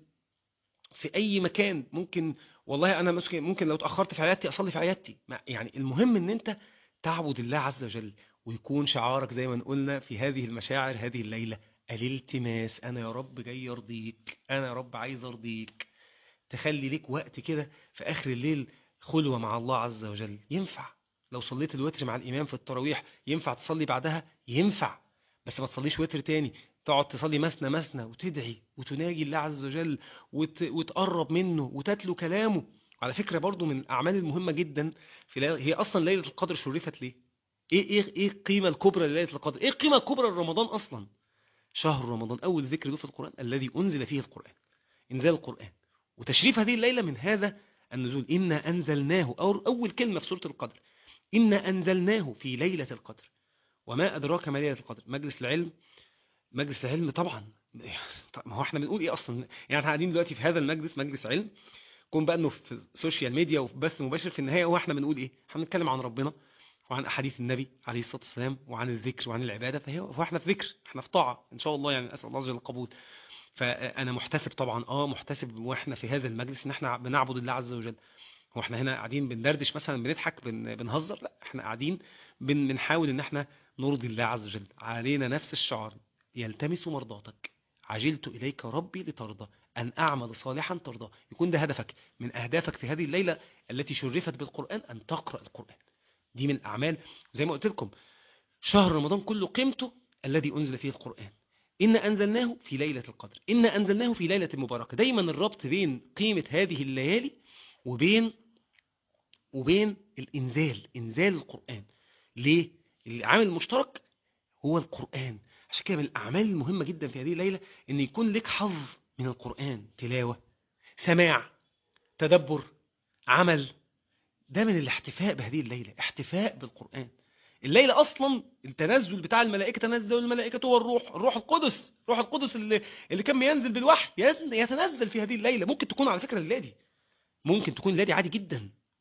في أي مكان ممكن والله أنا ممكن, ممكن لو اتأخرت في عيادتي أصلي في عيادتي ما- يعني المهم إن أنت تعبد الله عز وجل ويكون شعارك زي ما قلنا في هذه المشاعر هذه الليلة الالتماس أنا يا رب جاي أرضيك أنا يا رب عايز أرضيك تخلي ليك وقت كده في آخر الليل خلوة مع الله عز وجل ينفع لو صليت الوتر مع الإمام في التراويح ينفع تصلي بعدها ينفع بس ما تصليش وتر تاني تقعد تصلي مثنى مثنى وتدعي وتناجي الله عز وجل وت... وتقرب منه وتتلو كلامه على فكرة برضو من الأعمال المهمة جدا في ليلة... هي أصلا ليلة القدر شرفت ليه إيه إيه إيه القيمة الكبرى لليلة القدر إيه القيمة الكبرى لرمضان أصلا شهر رمضان أول ذكر له في القرآن الذي أنزل فيه القرآن إنزال القرآن وتشريف هذه الليلة من هذا النزول إنا أنزلناه أو أول كلمة في سورة القدر إنا أنزلناه في ليلة القدر وما أدراك ما ليلة القدر مجلس العلم مجلس العلم طبعا طب ما هو احنا بنقول ايه اصلا يعني احنا قاعدين دلوقتي في هذا المجلس مجلس علم كون بقى انه في السوشيال ميديا وفي بث مباشر في النهايه هو احنا بنقول ايه احنا بنتكلم عن ربنا وعن احاديث النبي عليه الصلاه والسلام وعن الذكر وعن العباده فهي هو احنا في ذكر احنا في طاعه ان شاء الله يعني اسال الله عز وجل القبول فانا محتسب طبعا اه محتسب واحنا في هذا المجلس ان احنا بنعبد الله عز وجل هو احنا هنا قاعدين بندردش مثلا بنضحك بن بنهزر لا احنا قاعدين بن بنحاول ان احنا نرضي الله عز وجل علينا نفس الشعار يلتمس مرضاتك عجلت إليك ربي لترضى أن أعمل صالحا ترضى يكون ده هدفك من أهدافك في هذه الليلة التي شرفت بالقرآن أن تقرأ القرآن دي من الأعمال زي ما قلت لكم شهر رمضان كله قيمته الذي أنزل فيه القرآن إن أنزلناه في ليلة القدر إن أنزلناه في ليلة مباركة دايما الربط بين قيمة هذه الليالي وبين وبين الإنزال إنزال القرآن ليه؟ العامل المشترك هو القرآن عشان كده من الأعمال المهمة جدا في هذه الليلة إن يكون لك حظ من القرآن تلاوة سماع تدبر عمل ده من الاحتفاء بهذه الليلة احتفاء بالقرآن الليلة أصلا التنزل بتاع الملائكة تنزل الملائكة والروح الروح القدس الروح القدس اللي, اللي كان بينزل بالوحي يتنزل في هذه الليلة ممكن تكون على فكرة الليلة دي ممكن تكون الليلة دي عادي جدا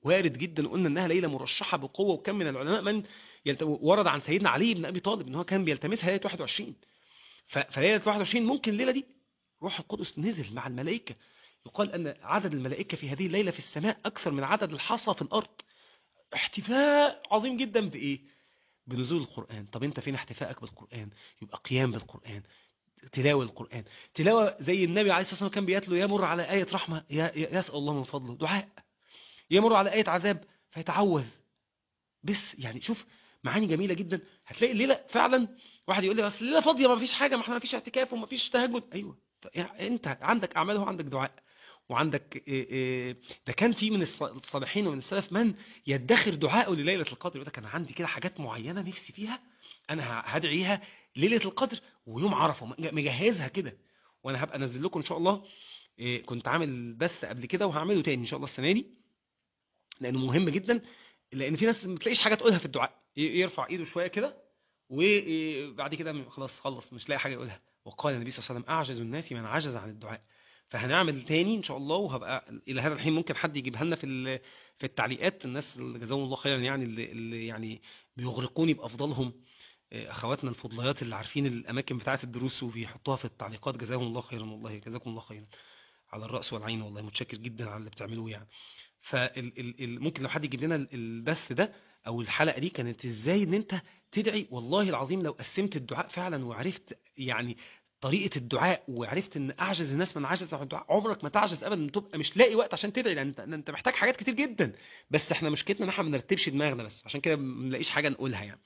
وارد جدا قلنا انها ليله مرشحه بقوه وكم من العلماء من يلت... ورد عن سيدنا علي بن ابي طالب ان هو كان بيلتمسها ليله 21 ف... فليله 21 ممكن الليله دي روح القدس نزل مع الملائكه يقال ان عدد الملائكه في هذه الليله في السماء اكثر من عدد الحصى في الارض احتفاء عظيم جدا بايه بنزول القران طب انت فين احتفائك بالقران يبقى قيام بالقران تلاوه القران تلاوه زي النبي عليه الصلاه والسلام كان بيتلو يمر على ايه رحمه يسال الله من فضله دعاء يمر على ايه عذاب فيتعوذ بس يعني شوف معاني جميله جدا هتلاقي الليله فعلا واحد يقول لي بس الليله فاضيه ما فيش حاجه ما احنا ما فيش اعتكاف وما فيش تهجد ايوه يعني انت عندك اعمال وعندك دعاء وعندك ده كان في من الصالحين ومن السلف من يدخر دعائه لليله القدر يقول لك انا عندي كده حاجات معينه نفسي فيها انا هدعيها ليله القدر ويوم عرفه مجهزها كده وانا هبقى انزل لكم ان شاء الله كنت عامل بث قبل كده وهعمله تاني ان شاء الله السنه دي لانه مهم جدا لان في ناس ما تلاقيش حاجه تقولها في الدعاء يرفع ايده شويه كده وبعد كده خلاص خلص مش لاقي حاجه يقولها وقال النبي صلى الله عليه وسلم اعجز الناس من عجز عن الدعاء فهنعمل تاني ان شاء الله وهبقى الى هذا الحين ممكن حد يجيبها لنا في في التعليقات الناس اللي جزاهم الله خيرا يعني اللي, اللي يعني بيغرقوني بافضلهم اخواتنا الفضليات اللي عارفين الاماكن بتاعه الدروس وبيحطوها في التعليقات جزاهم الله خيرا والله جزاكم الله خيرا على الراس والعين والله متشكر جدا على اللي بتعملوه يعني فممكن لو حد يجيب لنا البث ده او الحلقه دي كانت ازاي ان انت تدعي والله العظيم لو قسمت الدعاء فعلا وعرفت يعني طريقه الدعاء وعرفت ان اعجز الناس من عجز عن الدعاء عمرك ما تعجز ابدا تبقى مش لاقي وقت عشان تدعي لان انت, انت محتاج حاجات كتير جدا بس احنا مشكلتنا ان احنا ما بنرتبش دماغنا بس عشان كده ما بنلاقيش حاجه نقولها يعني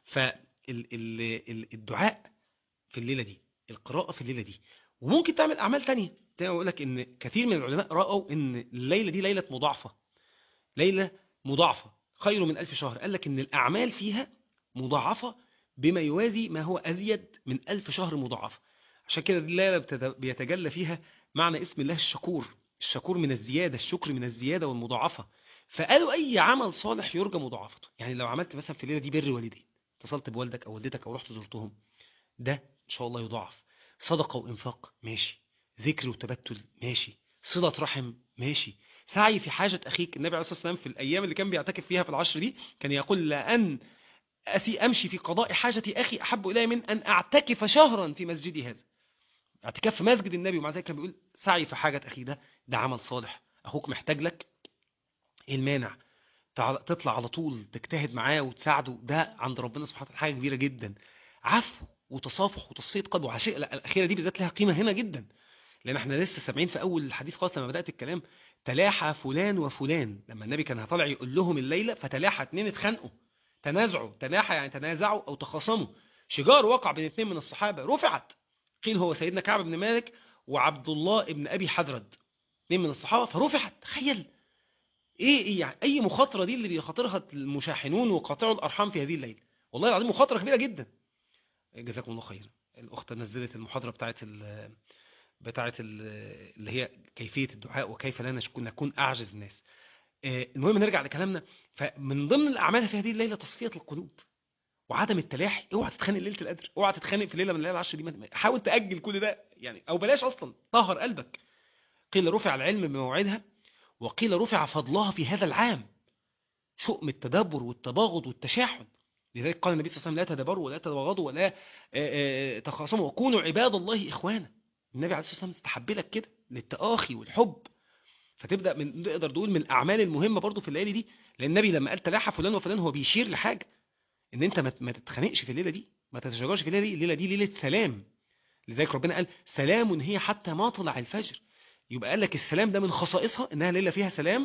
فالدعاء في الليله دي القراءه في الليله دي وممكن تعمل اعمال تانية تاني اقول لك ان كثير من العلماء راوا ان الليله دي ليله مضاعفه ليله مضاعفه خير من ألف شهر قال لك ان الاعمال فيها مضاعفه بما يوازي ما هو ازيد من ألف شهر مضاعفه عشان كده الليله بيتجلى فيها معنى اسم الله الشكور الشكور من الزياده الشكر من الزياده والمضاعفه فقالوا اي عمل صالح يرجى مضاعفته يعني لو عملت مثلا في الليله دي بر والدين اتصلت بوالدك او والدتك او رحت زرتهم ده ان شاء الله يضاعف صدقه وانفاق ماشي ذكر وتبتل ماشي صله رحم ماشي سعي في حاجه اخيك النبي عليه الصلاه والسلام في الايام اللي كان بيعتكف فيها في العشر دي كان يقول لان أسي أمشي في قضاء حاجة أخي أحب إلي من أن أعتكف شهرا في مسجدي هذا اعتكاف في مسجد النبي ومع ذلك كان بيقول سعي في حاجة أخي ده ده عمل صالح أخوك محتاج لك إيه المانع تطلع على طول تجتهد معاه وتساعده ده عند ربنا سبحانه وتعالى حاجة كبيرة جدا عفو وتصافح وتصفية قلب وعشاء الأخيرة دي بالذات لها قيمة هنا جدا لأن احنا لسه سامعين في أول الحديث خالص لما بدأت الكلام تلاحى فلان وفلان لما النبي كان هطلع يقول لهم الليلة فتلاحى اتنين اتخانقوا تنازعوا تناحى يعني تنازعوا أو تخاصموا شجار وقع بين اثنين من الصحابة رفعت قيل هو سيدنا كعب بن مالك وعبد الله ابن أبي حدرد اثنين من الصحابة فرفعت تخيل ايه ايه يعني اي مخاطرة دي اللي بيخاطرها المشاحنون وقاطعوا الارحام في هذه الليلة والله العظيم مخاطرة كبيرة جدا جزاكم الله خيرا الاخت نزلت المحاضرة بتاعت ال بتاعت ال اللي هي كيفية الدعاء وكيف لا نكون اعجز الناس المهم نرجع لكلامنا فمن ضمن الاعمال في هذه الليله تصفيه القلوب وعدم التلاحي اوعى تتخانق ليله القدر اوعى تتخانق في ليله من الليالي العشر دي حاول تاجل كل ده يعني او بلاش اصلا طهر قلبك قيل رفع العلم بموعدها وقيل رفع فضلها في هذا العام شؤم التدبر والتباغض والتشاحن لذلك قال النبي صلى الله عليه وسلم لا تدبروا ولا تباغضوا ولا تخاصموا وكونوا عباد الله اخوانا النبي عليه الصلاه والسلام استحب لك كده للتآخي والحب فتبدا من نقدر نقول من الاعمال المهمه برضو في الليالي دي لان النبي لما قال تلاحى فلان وفلان هو بيشير لحاجه ان انت ما تتخانقش في الليله دي ما تتشجرش في الليله دي الليله دي ليله سلام لذلك ربنا قال سلام هي حتى ما طلع الفجر يبقى قال لك السلام ده من خصائصها انها ليله فيها سلام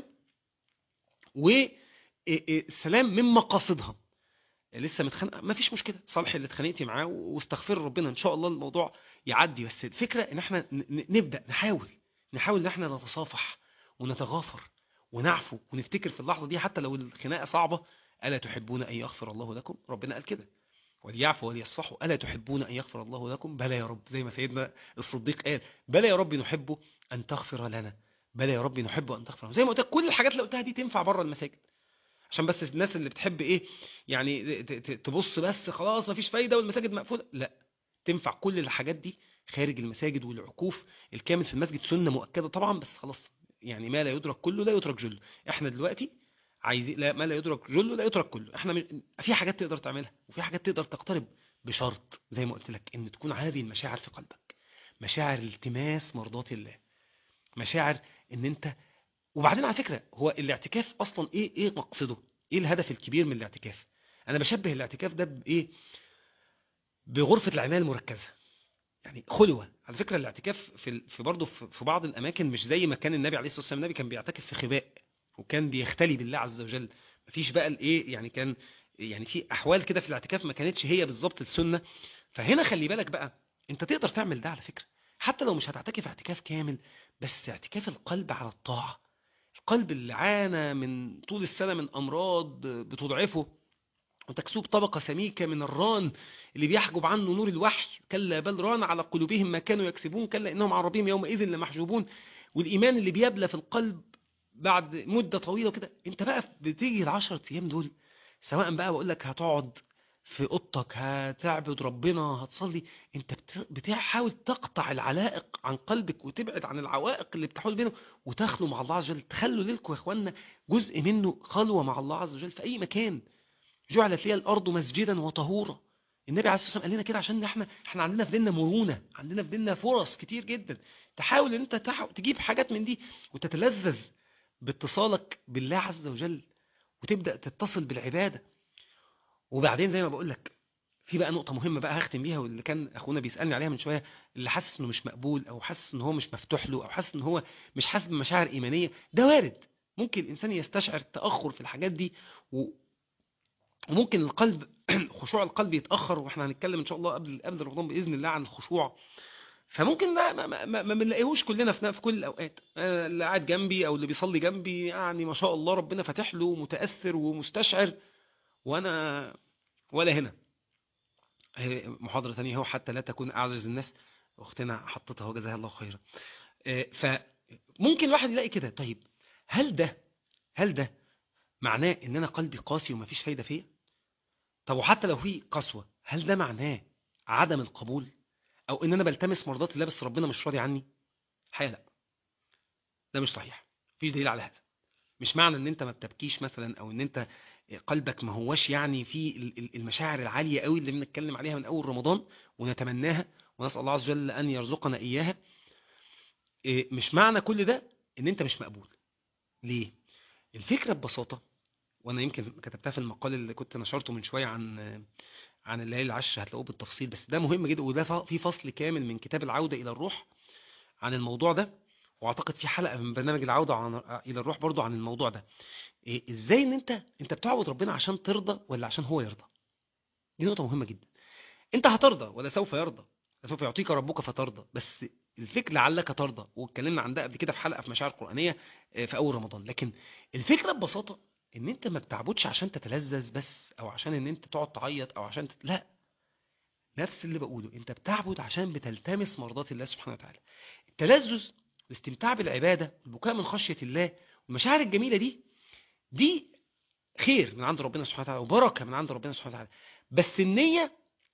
والسلام من مقاصدها لسه متخانق ما فيش مشكله صالح اللي اتخانقتي معاه واستغفر ربنا ان شاء الله الموضوع يعدي بس الفكره ان احنا نبدا نحاول نحاول ان احنا نتصافح ونتغافر ونعفو ونفتكر في اللحظة دي حتى لو الخناقة صعبة ألا تحبون أن يغفر الله لكم ربنا قال كده وليعفوا وليصفحوا ألا تحبون أن يغفر الله لكم بلى يا رب زي ما سيدنا الصديق قال بلى يا رب نحب أن تغفر لنا بلى يا رب نحب أن تغفر زي ما قلت كل الحاجات اللي قلتها دي تنفع بره المساجد عشان بس الناس اللي بتحب ايه يعني تبص بس خلاص مفيش فايدة والمساجد مقفولة لا تنفع كل الحاجات دي خارج المساجد والعكوف الكامل في المسجد سنة مؤكدة طبعا بس خلاص يعني ما لا يدرك كله لا يترك جله احنا دلوقتي عايز لا ما لا يدرك جله لا يترك كله احنا م- في حاجات تقدر تعملها وفي حاجات تقدر تقترب بشرط زي ما قلت لك ان تكون هذه المشاعر في قلبك مشاعر التماس مرضات الله مشاعر ان انت وبعدين على فكرة هو الاعتكاف اصلا ايه ايه مقصده ايه الهدف الكبير من الاعتكاف انا بشبه الاعتكاف ده بايه بغرفة العناية المركزة يعني خلوة على فكرة الاعتكاف في ال- في برضه في في بعض الاماكن مش زي ما كان النبي عليه الصلاة والسلام النبي كان بيعتكف في خباء وكان بيختلي بالله عز وجل مفيش بقى الايه يعني كان يعني في احوال كده في الاعتكاف ما كانتش هي بالظبط السنة فهنا خلي بالك بقى انت تقدر تعمل ده على فكرة حتى لو مش هتعتكف اعتكاف كامل بس اعتكاف القلب على الطاعة القلب اللي عانى من طول السنة من أمراض بتضعفه وتكسوب طبقة سميكة من الران اللي بيحجب عنه نور الوحي كلا بل ران على قلوبهم ما كانوا يكسبون كلا إنهم عن ربهم يومئذ لمحجوبون والإيمان اللي بيبلى في القلب بعد مدة طويلة كده انت بقى بتيجي العشرة أيام دول سواء بقى بقول لك هتقعد في اوضتك هتعبد ربنا هتصلي انت بت- بتحاول تقطع العلائق عن قلبك وتبعد عن العوائق اللي بتحول بينه وتخلو مع الله عز وجل تخلوا ليلكم يا اخوانا جزء منه خلوة مع الله عز وجل في اي مكان جعلت لي الارض مسجدا وطهورا النبي عليه الصلاه والسلام قال لنا كده عشان احنا احنا عندنا في ديننا مرونه عندنا في ديننا فرص كتير جدا تحاول ان انت تح- تجيب حاجات من دي وتتلذذ باتصالك بالله عز وجل وتبدا تتصل بالعباده وبعدين زي ما بقول لك في بقى نقطة مهمة بقى هختم بيها واللي كان أخونا بيسألني عليها من شوية اللي حاسس إنه مش مقبول أو حاسس إن هو مش مفتوح له أو حاسس إن هو مش حاسس بمشاعر إيمانية ده وارد ممكن الإنسان يستشعر تأخر في الحاجات دي و... وممكن القلب خشوع القلب يتأخر واحنا هنتكلم إن شاء الله قبل قبل رمضان بإذن الله عن الخشوع فممكن ما ما ما, ما بنلاقيهوش كلنا في في كل الأوقات آه، اللي قاعد جنبي أو اللي بيصلي جنبي يعني ما شاء الله ربنا فاتح له متأثر ومستشعر وأنا ولا هنا هي محاضرة تانية هو حتى لا تكون أعزز الناس أختنا حطتها وجزاها الله خيرا آه، فممكن الواحد يلاقي كده طيب هل ده هل ده معناه ان انا قلبي قاسي ومفيش فايدة فيا طب وحتى لو في قسوة هل ده معناه عدم القبول او ان انا بلتمس مرضات الله بس ربنا مش راضي عني الحقيقة لا ده مش صحيح مفيش دليل على هذا مش معنى ان انت ما بتبكيش مثلا او ان انت قلبك ما هوش يعني في ال- ال- المشاعر العالية قوي اللي بنتكلم عليها من اول رمضان ونتمناها ونسأل الله عز وجل ان يرزقنا اياها إيه، مش معنى كل ده ان انت مش مقبول ليه الفكرة ببساطة وانا يمكن كتبتها في المقال اللي كنت نشرته من شوية عن عن الليالي العشر هتلاقوه بالتفصيل بس ده مهم جدا وده ف- في فصل كامل من كتاب العودة الى الروح عن الموضوع ده واعتقد في حلقة من برنامج العودة عن الى الروح برضو عن الموضوع ده إيه ازاي ان انت انت بتعبد ربنا عشان ترضى ولا عشان هو يرضى دي نقطة مهمة جدا انت هترضى ولا سوف يرضى سوف يعطيك ربك فترضى بس الفكرة لعلك ترضى واتكلمنا عن ده قبل كده في حلقة في مشاعر قرآنية آه، في أول رمضان لكن الفكرة ببساطة ان انت ما بتعبدش عشان تتلذذ بس او عشان ان انت تقعد تعيط او عشان تت... لا نفس اللي بقوله انت بتعبد عشان بتلتمس مرضات الله سبحانه وتعالى التلذذ الاستمتاع بالعبادة البكاء من خشية الله والمشاعر الجميلة دي دي خير من عند ربنا سبحانه وتعالى وبركة من عند ربنا سبحانه وتعالى بس النية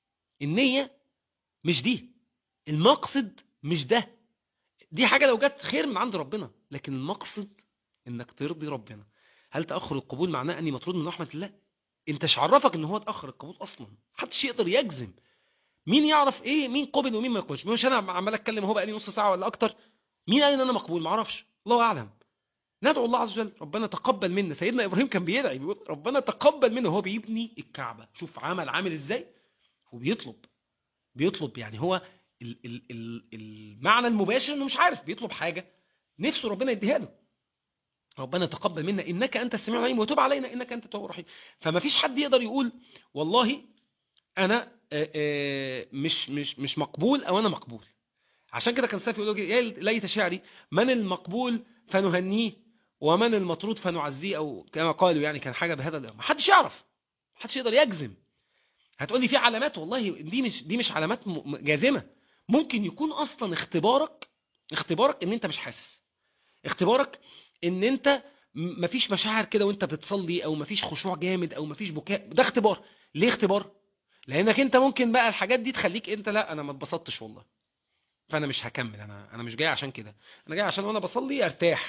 النية مش دي المقصد مش ده دي حاجة لو جت خير من عند ربنا لكن المقصد انك ترضي ربنا هل تأخر القبول معناه اني مطرود من رحمة الله انت ايش عرفك ان هو تأخر القبول اصلا محدش يقدر يجزم مين يعرف ايه مين قبل ومين ما يقبلش مش انا عمال اتكلم هو بقى لي نص ساعة ولا اكتر مين قال ان انا مقبول معرفش الله اعلم ندعو الله عز وجل ربنا تقبل منا سيدنا ابراهيم كان بيدعي بيقول ربنا تقبل منه وهو بيبني الكعبة شوف عمل عامل ازاي وبيطلب بيطلب يعني هو ال ال ال المعنى المباشر انه مش عارف بيطلب حاجة نفسه ربنا يديها له ربنا تقبل منا انك انت السميع العليم وتب علينا انك انت التواب الرحيم فما فيش حد يقدر يقول والله انا آه، آه، مش مش مش مقبول او انا مقبول عشان كده كان سافي يقول يا ليت شعري من المقبول فنهنيه ومن المطرود فنعزيه او كما قالوا يعني كان حاجه بهذا الامر محدش يعرف محدش يقدر يجزم هتقول لي في علامات والله دي مش دي مش علامات م- م- جازمه ممكن يكون اصلا اختبارك اختبارك ان انت مش حاسس اختبارك ان انت م- مفيش مشاعر كده وانت بتصلي او مفيش خشوع جامد او مفيش بكاء ده اختبار ليه اختبار لانك انت ممكن بقى الحاجات دي تخليك انت لا انا ما اتبسطتش والله فانا مش هكمل انا انا مش جاي عشان كده انا جاي عشان وانا بصلي ارتاح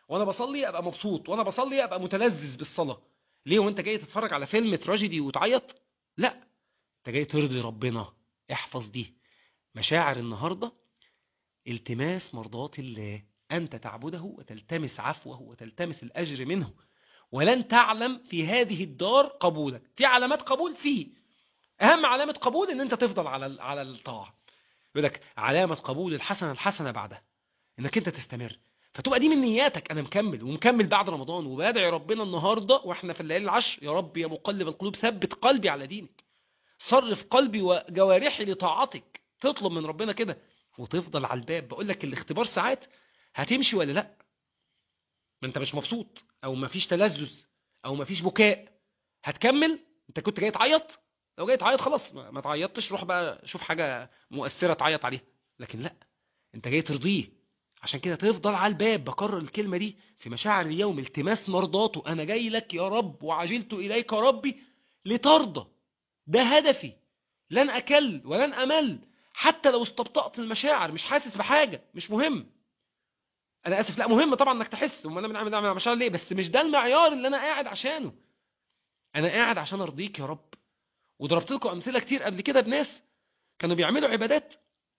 وانا بصلي ابقى مبسوط وانا بصلي ابقى متلذذ بالصلاه ليه وانت جاي تتفرج على فيلم تراجيدي وتعيط لا انت جاي ترضي ربنا احفظ دي مشاعر النهارده التماس مرضات الله انت تعبده وتلتمس عفوه وتلتمس الاجر منه ولن تعلم في هذه الدار قبولك في علامات قبول فيه اهم علامه قبول ان انت تفضل على على الطاعه يقول لك علامه قبول الحسنه الحسنه بعدها انك انت تستمر فتبقى دي من نياتك انا مكمل ومكمل بعد رمضان وبدعي ربنا النهارده واحنا في الليالي العشر يا رب يا مقلب القلوب ثبت قلبي على دينك صرف قلبي وجوارحي لطاعتك تطلب من ربنا كده وتفضل على الباب بقول لك الاختبار ساعات هتمشي ولا لا ما انت مش مبسوط او ما فيش تلذذ او ما فيش بكاء هتكمل انت كنت جاي تعيط لو جاي تعيط خلاص ما تعيطتش روح بقى شوف حاجه مؤثره تعيط عليها لكن لا انت جاي ترضيه عشان كده تفضل على الباب بكرر الكلمه دي في مشاعر اليوم التماس مرضاته انا جاي لك يا رب وعجلت اليك ربي لترضى ده هدفي لن اكل ولن امل حتى لو استبطأت المشاعر مش حاسس بحاجه مش مهم انا اسف لا مهم طبعا انك تحس امال انا بنعمل مع مشاعر ليه بس مش ده المعيار اللي انا قاعد عشانه انا قاعد عشان ارضيك يا رب وضربت لكم امثله كتير قبل كده بناس كانوا بيعملوا عبادات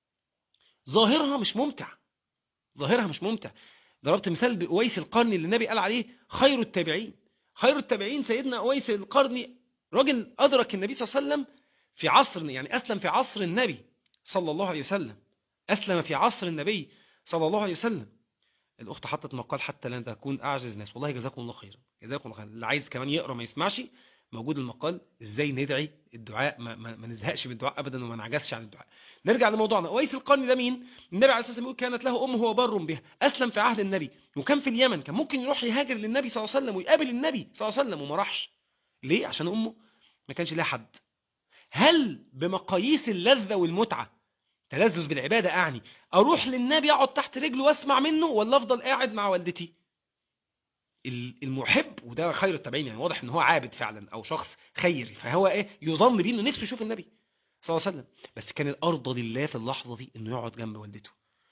ظاهرها مش ممتع ظاهرها مش ممتع ضربت مثال بأويس القرني اللي النبي قال عليه خير التابعين خير التابعين سيدنا أويس القرني راجل أدرك النبي صلى الله عليه وسلم في عصر يعني أسلم في عصر النبي صلى الله عليه وسلم أسلم في عصر النبي صلى الله عليه وسلم الأخت حطت مقال حتى لن تكون أعجز ناس والله جزاكم الله خيرا جزاكم الله خيرا اللي عايز كمان يقرأ ما يسمعش موجود المقال ازاي ندعي الدعاء ما, ما, ما نزهقش من الدعاء ابدا وما نعجزش عن الدعاء نرجع لموضوعنا اويس القرني ده مين النبي عليه الصلاه والسلام يقول كانت له امه وبر بها اسلم في عهد النبي وكان في اليمن كان ممكن يروح يهاجر للنبي صلى الله عليه وسلم ويقابل النبي صلى الله عليه وسلم وما راحش ليه عشان امه ما كانش لها حد هل بمقاييس اللذه والمتعه تلذذ بالعباده اعني اروح للنبي اقعد تحت رجله واسمع منه ولا افضل قاعد مع والدتي المحب وده خير التابعين يعني واضح ان هو عابد فعلا او شخص خيري فهو ايه يظن بيه انه نفسه يشوف النبي صلى الله عليه وسلم بس كان الارض لله في اللحظه دي انه يقعد جنب والدته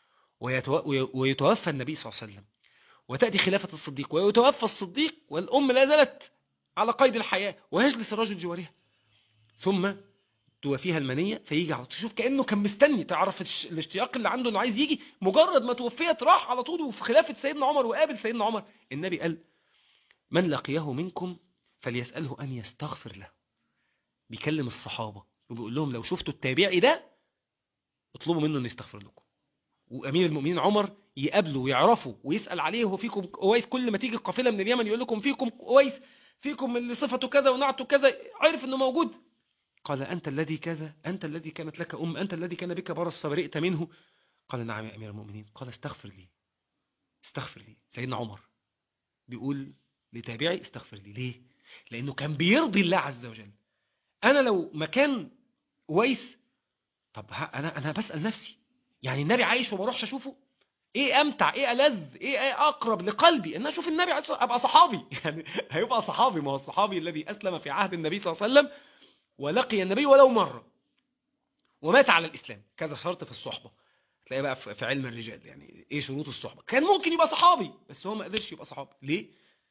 ويتوفى النبي صلى الله عليه وسلم وتاتي خلافه الصديق ويتوفى الصديق والام لا زالت على قيد الحياه ويجلس الرجل جوارها ثم توفيها المنيه فيجي على تشوف كانه كان مستني تعرف الاشتياق اللي عنده انه عايز يجي مجرد ما توفيت راح على طول وفي خلافه سيدنا عمر وقابل سيدنا عمر النبي قال من لقيه منكم فليساله ان يستغفر له بيكلم الصحابه وبيقول لهم لو شفتوا التابعي ده اطلبوا منه انه يستغفر لكم وامير المؤمنين عمر يقابله ويعرفه ويسال عليه هو فيكم اويس كل ما تيجي القافله من اليمن يقول لكم فيكم اويس فيكم اللي صفته كذا ونعته كذا عرف انه موجود قال أنت الذي كذا أنت الذي كانت لك أم أنت الذي كان بك برص فبرئت منه قال نعم يا أمير المؤمنين قال استغفر لي استغفر لي سيدنا عمر بيقول لتابعي استغفر لي ليه لأنه كان بيرضي الله عز وجل أنا لو مكان ويس طب أنا أنا بسأل نفسي يعني النبي عايش وما اروحش أشوفه ايه امتع ايه الذ ايه, ايه اقرب لقلبي ان اشوف النبي ابقى صحابي يعني هيبقى صحابي ما هو الصحابي الذي اسلم في عهد النبي صلى الله عليه وسلم ولقي النبي ولو مرة ومات على الإسلام كذا شرط في الصحبة تلاقي بقى في علم الرجال يعني ايه شروط الصحبة كان ممكن يبقى صحابي بس هو ما قدرش يبقى صحابي ليه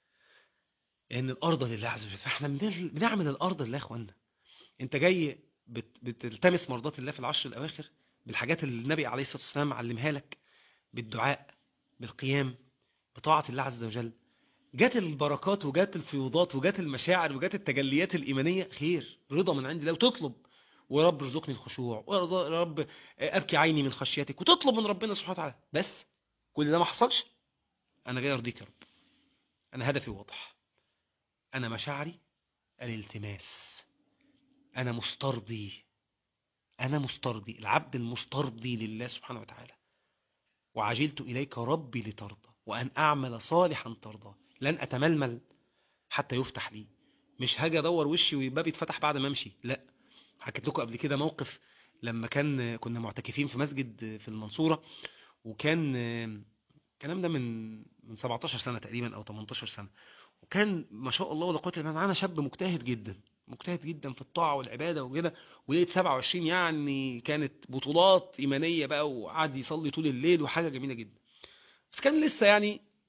لان الارض لله عز وجل فاحنا بنعمل الارض لله يا اخوانا انت جاي بتلتمس مرضات الله في العشر الاواخر بالحاجات اللي النبي عليه الصلاه والسلام علمها لك بالدعاء بالقيام بطاعه الله عز وجل جات البركات وجات الفيوضات وجات المشاعر وجات التجليات الإيمانية خير رضا من عند الله وتطلب ورب ارزقني الخشوع ورب أبكي عيني من خشيتك وتطلب من ربنا سبحانه وتعالى بس كل ده ما حصلش أنا جاي أرضيك يا رب أنا هدفي واضح أنا مشاعري الالتماس أنا مسترضي أنا مسترضي العبد المسترضي لله سبحانه وتعالى وعجلت إليك ربي لترضى وأن أعمل صالحا ترضاه لن أتململ حتى يفتح لي مش هاجي ادور وشي والباب يتفتح بعد ما امشي لا حكيت لكم قبل كده موقف لما كان كنا معتكفين في مسجد في المنصورة وكان الكلام ده من من 17 سنة تقريبا او 18 سنة وكان ما شاء الله ولا قوه الا معانا شاب مجتهد جدا مجتهد جدا في الطاعة والعبادة وكده ولقيت 27 يعني كانت بطولات إيمانية بقى وقعد يصلي طول الليل وحاجة جميلة جدا بس كان لسه يعني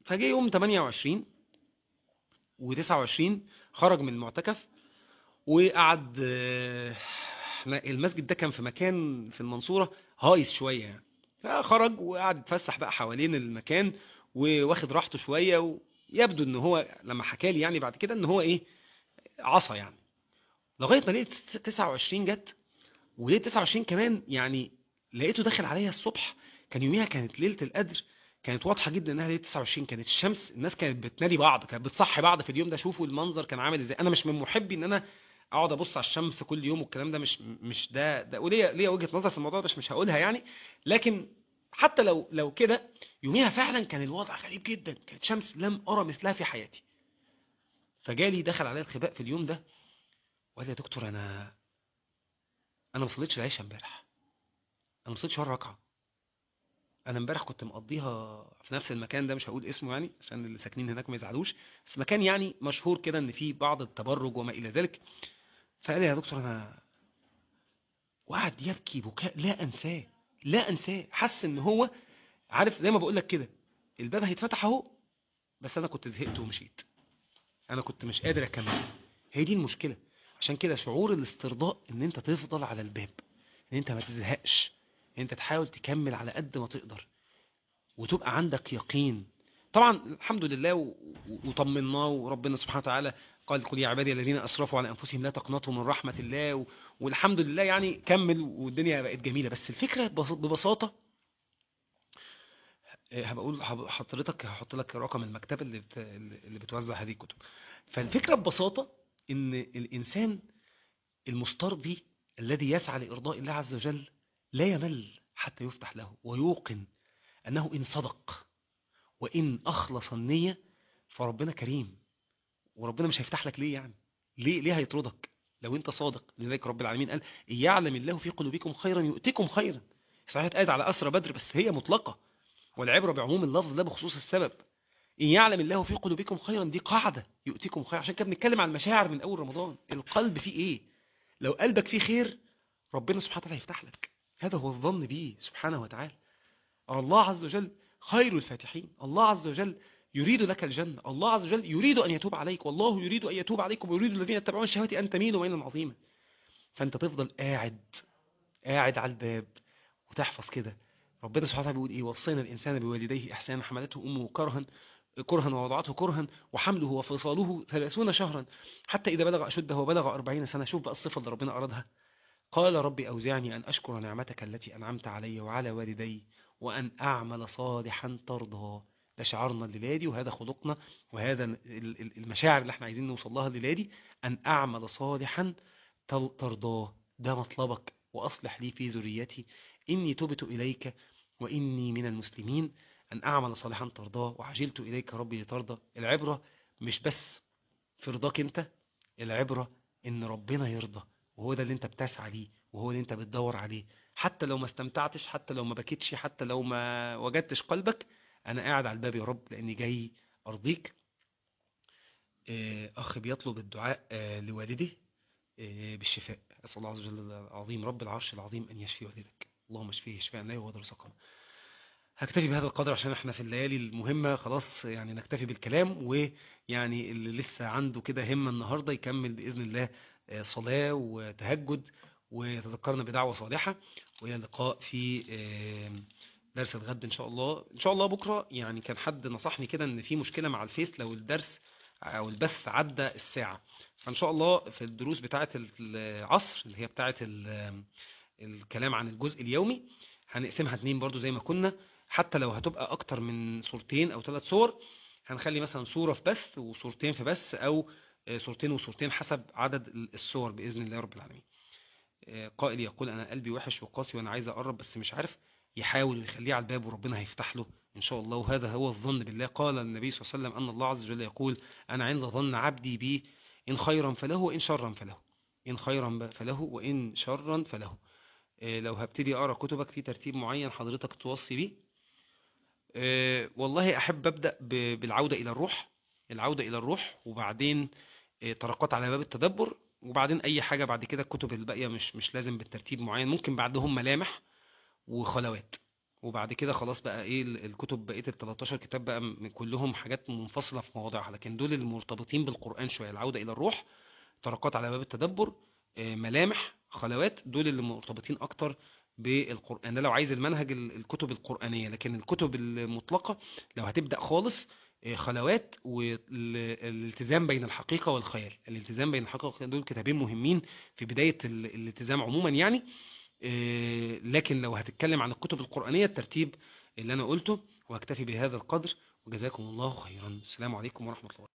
فجه يوم 28 و29 خرج من المعتكف وقعد آه، احنا المسجد ده كان في مكان في المنصورة هايص شوية يعني فخرج وقعد يتفسح بقى حوالين المكان وواخد راحته شوية ويبدو ان هو لما حكى لي يعني بعد كده ان هو ايه عصا يعني لغاية ما لقيت 29 جت ولقيت 29 كمان يعني لقيته داخل عليا الصبح كان يوميها كانت ليلة القدر كانت واضحة جدا انها ليلة 29 كانت الشمس الناس كانت بتنادي بعض كانت بتصحي بعض في اليوم ده شوفوا المنظر كان عامل ازاي انا مش من محبي ان انا اقعد ابص على الشمس كل يوم والكلام ده مش مش ده ده وليا ليا وجهة نظر في الموضوع ده بس مش هقولها يعني لكن حتى لو لو كده يوميها فعلا كان الوضع غريب جدا كانت شمس لم ارى مثلها في حياتي فجالي دخل عليا الخباء في اليوم ده وقال لي يا دكتور انا انا ما صليتش العشاء امبارح انا ما صليتش ولا ركعه انا امبارح كنت مقضيها في نفس المكان ده مش هقول اسمه يعني عشان اللي ساكنين هناك ما يزعلوش بس مكان يعني مشهور كده ان فيه بعض التبرج وما الى ذلك فقال لي يا دكتور انا وقعد يبكي بكاء لا انساه لا انساه حس ان هو عارف زي ما بقول لك كده الباب هيتفتح اهو بس انا كنت زهقت ومشيت انا كنت مش قادر اكمل هي دي المشكله عشان كده شعور الاسترضاء ان انت تفضل على الباب ان انت ما تزهقش ان انت تحاول تكمل على قد ما تقدر وتبقى عندك يقين طبعا الحمد لله و- و- وطمناه وربنا سبحانه وتعالى قال قل يا عبادي الذين اسرفوا على انفسهم لا تقنطوا من رحمه الله و- والحمد لله يعني كمل والدنيا بقت جميله بس الفكره ببس- ببساطه إيه، هبقى اقول هب- حضرتك هحط لك رقم المكتبه اللي بت... اللي بتوزع هذه الكتب فالفكره ببساطه ان الانسان المسترضي الذي يسعى لارضاء الله عز وجل لا يمل حتى يفتح له ويوقن انه ان صدق وان اخلص النيه فربنا كريم وربنا مش هيفتح لك ليه يعني ليه ليه هيطردك لو انت صادق لذلك رب العالمين قال إن يعلم الله في قلوبكم خيرا يؤتكم خيرا صحيح اتقال على اسرى بدر بس هي مطلقه والعبره بعموم اللفظ لا بخصوص السبب إن يعلم الله في قلوبكم خيرا دي قاعدة يؤتكم خيرا عشان كده بنتكلم عن المشاعر من أول رمضان القلب فيه إيه لو قلبك فيه خير ربنا سبحانه وتعالى يفتح لك هذا هو الظن به سبحانه وتعالى الله عز وجل خير الفاتحين الله عز وجل يريد لك الجنة الله عز وجل يريد أن يتوب عليك والله يريد أن يتوب عليكم ويريد الذين يتبعون الشهوات أن تميلوا ميلا عظيما فأنت تفضل قاعد قاعد على الباب وتحفظ كده ربنا سبحانه وتعالى بيقول ايه وصينا الانسان بوالديه احسانا حملته امه كرها كرها ووضعته كرها وحمله وفصاله ثلاثون شهرا حتى إذا بلغ أشده وبلغ أربعين سنة شوف بقى الصفة اللي ربنا أرادها قال ربي أوزعني أن أشكر نعمتك التي أنعمت علي وعلى والدي وأن أعمل صالحا ترضى ده شعارنا الليلة دي وهذا خلقنا وهذا ال- ال- المشاعر اللي احنا عايزين نوصل لها الليلة دي أن أعمل صالحا تل- ترضاه ده مطلبك وأصلح لي في ذريتي إني تبت إليك وإني من المسلمين أن أعمل صالحا ترضاه وعجلت إليك ربي لترضى العبرة مش بس في رضاك أنت العبرة إن ربنا يرضى وهو ده اللي أنت بتسعى ليه وهو اللي أنت بتدور عليه حتى لو ما استمتعتش حتى لو ما بكيتش حتى لو ما وجدتش قلبك أنا قاعد على الباب يا رب لأني جاي أرضيك آه، أخ بيطلب الدعاء آه، لوالده آه، بالشفاء أسأل الله عز وجل العظيم رب العرش العظيم أن يشفي والدك اللهم اشفيه شفاء لا يغادر سقما هكتفي بهذا القدر عشان احنا في الليالي المهمة خلاص يعني نكتفي بالكلام ويعني اللي لسه عنده كده همة النهاردة يكمل بإذن الله آه، صلاة وتهجد ويتذكرنا بدعوة صالحة وإلى اللقاء في آه، درس الغد إن شاء الله إن شاء الله بكرة يعني كان حد نصحني كده إن في مشكلة مع الفيس لو الدرس أو البث عدى الساعة فإن شاء الله في الدروس بتاعة العصر اللي هي بتاعة ال- الكلام عن الجزء اليومي هنقسمها اتنين برضو زي ما كنا حتى لو هتبقى اكتر من صورتين او ثلاث صور هنخلي مثلا صورة في بث وصورتين في بث او آه، صورتين وصورتين حسب عدد الصور بإذن الله رب العالمين آه، قائل يقول انا قلبي وحش وقاسي وانا عايز اقرب بس مش عارف يحاول يخليه على الباب وربنا هيفتح له ان شاء الله وهذا هو الظن بالله قال النبي صلى الله عليه وسلم ان الله عز وجل يقول انا عند ظن عبدي بي ان خيرا فله وان شرا فله ان خيرا فله وان شرا فله آه، لو هبتدي اقرا كتبك في ترتيب معين حضرتك توصي بيه آه، والله احب ابدا ب- بالعوده الى الروح العوده الى الروح وبعدين آه، طرقات على باب التدبر وبعدين اي حاجه بعد كده الكتب الباقيه مش مش لازم بالترتيب معين ممكن بعدهم ملامح وخلوات وبعد كده خلاص بقى ايه ال- الكتب بقيه ال 13 كتاب بقى م- كلهم حاجات منفصله في مواضيعها لكن دول المرتبطين بالقران شويه العوده الى الروح طرقات على باب التدبر آه، ملامح خلوات دول اللي مرتبطين اكتر بالقران ده لو عايز المنهج ال- الكتب القرانيه لكن الكتب المطلقه لو هتبدا خالص آه، خلوات والالتزام بين الحقيقه والخيال الالتزام بين الحقيقه والخيال دول كتابين مهمين في بدايه ال- الالتزام عموما يعني آه، لكن لو هتتكلم عن الكتب القرآنية الترتيب اللي أنا قلته وأكتفي بهذا القدر وجزاكم الله خيرا السلام عليكم ورحمة الله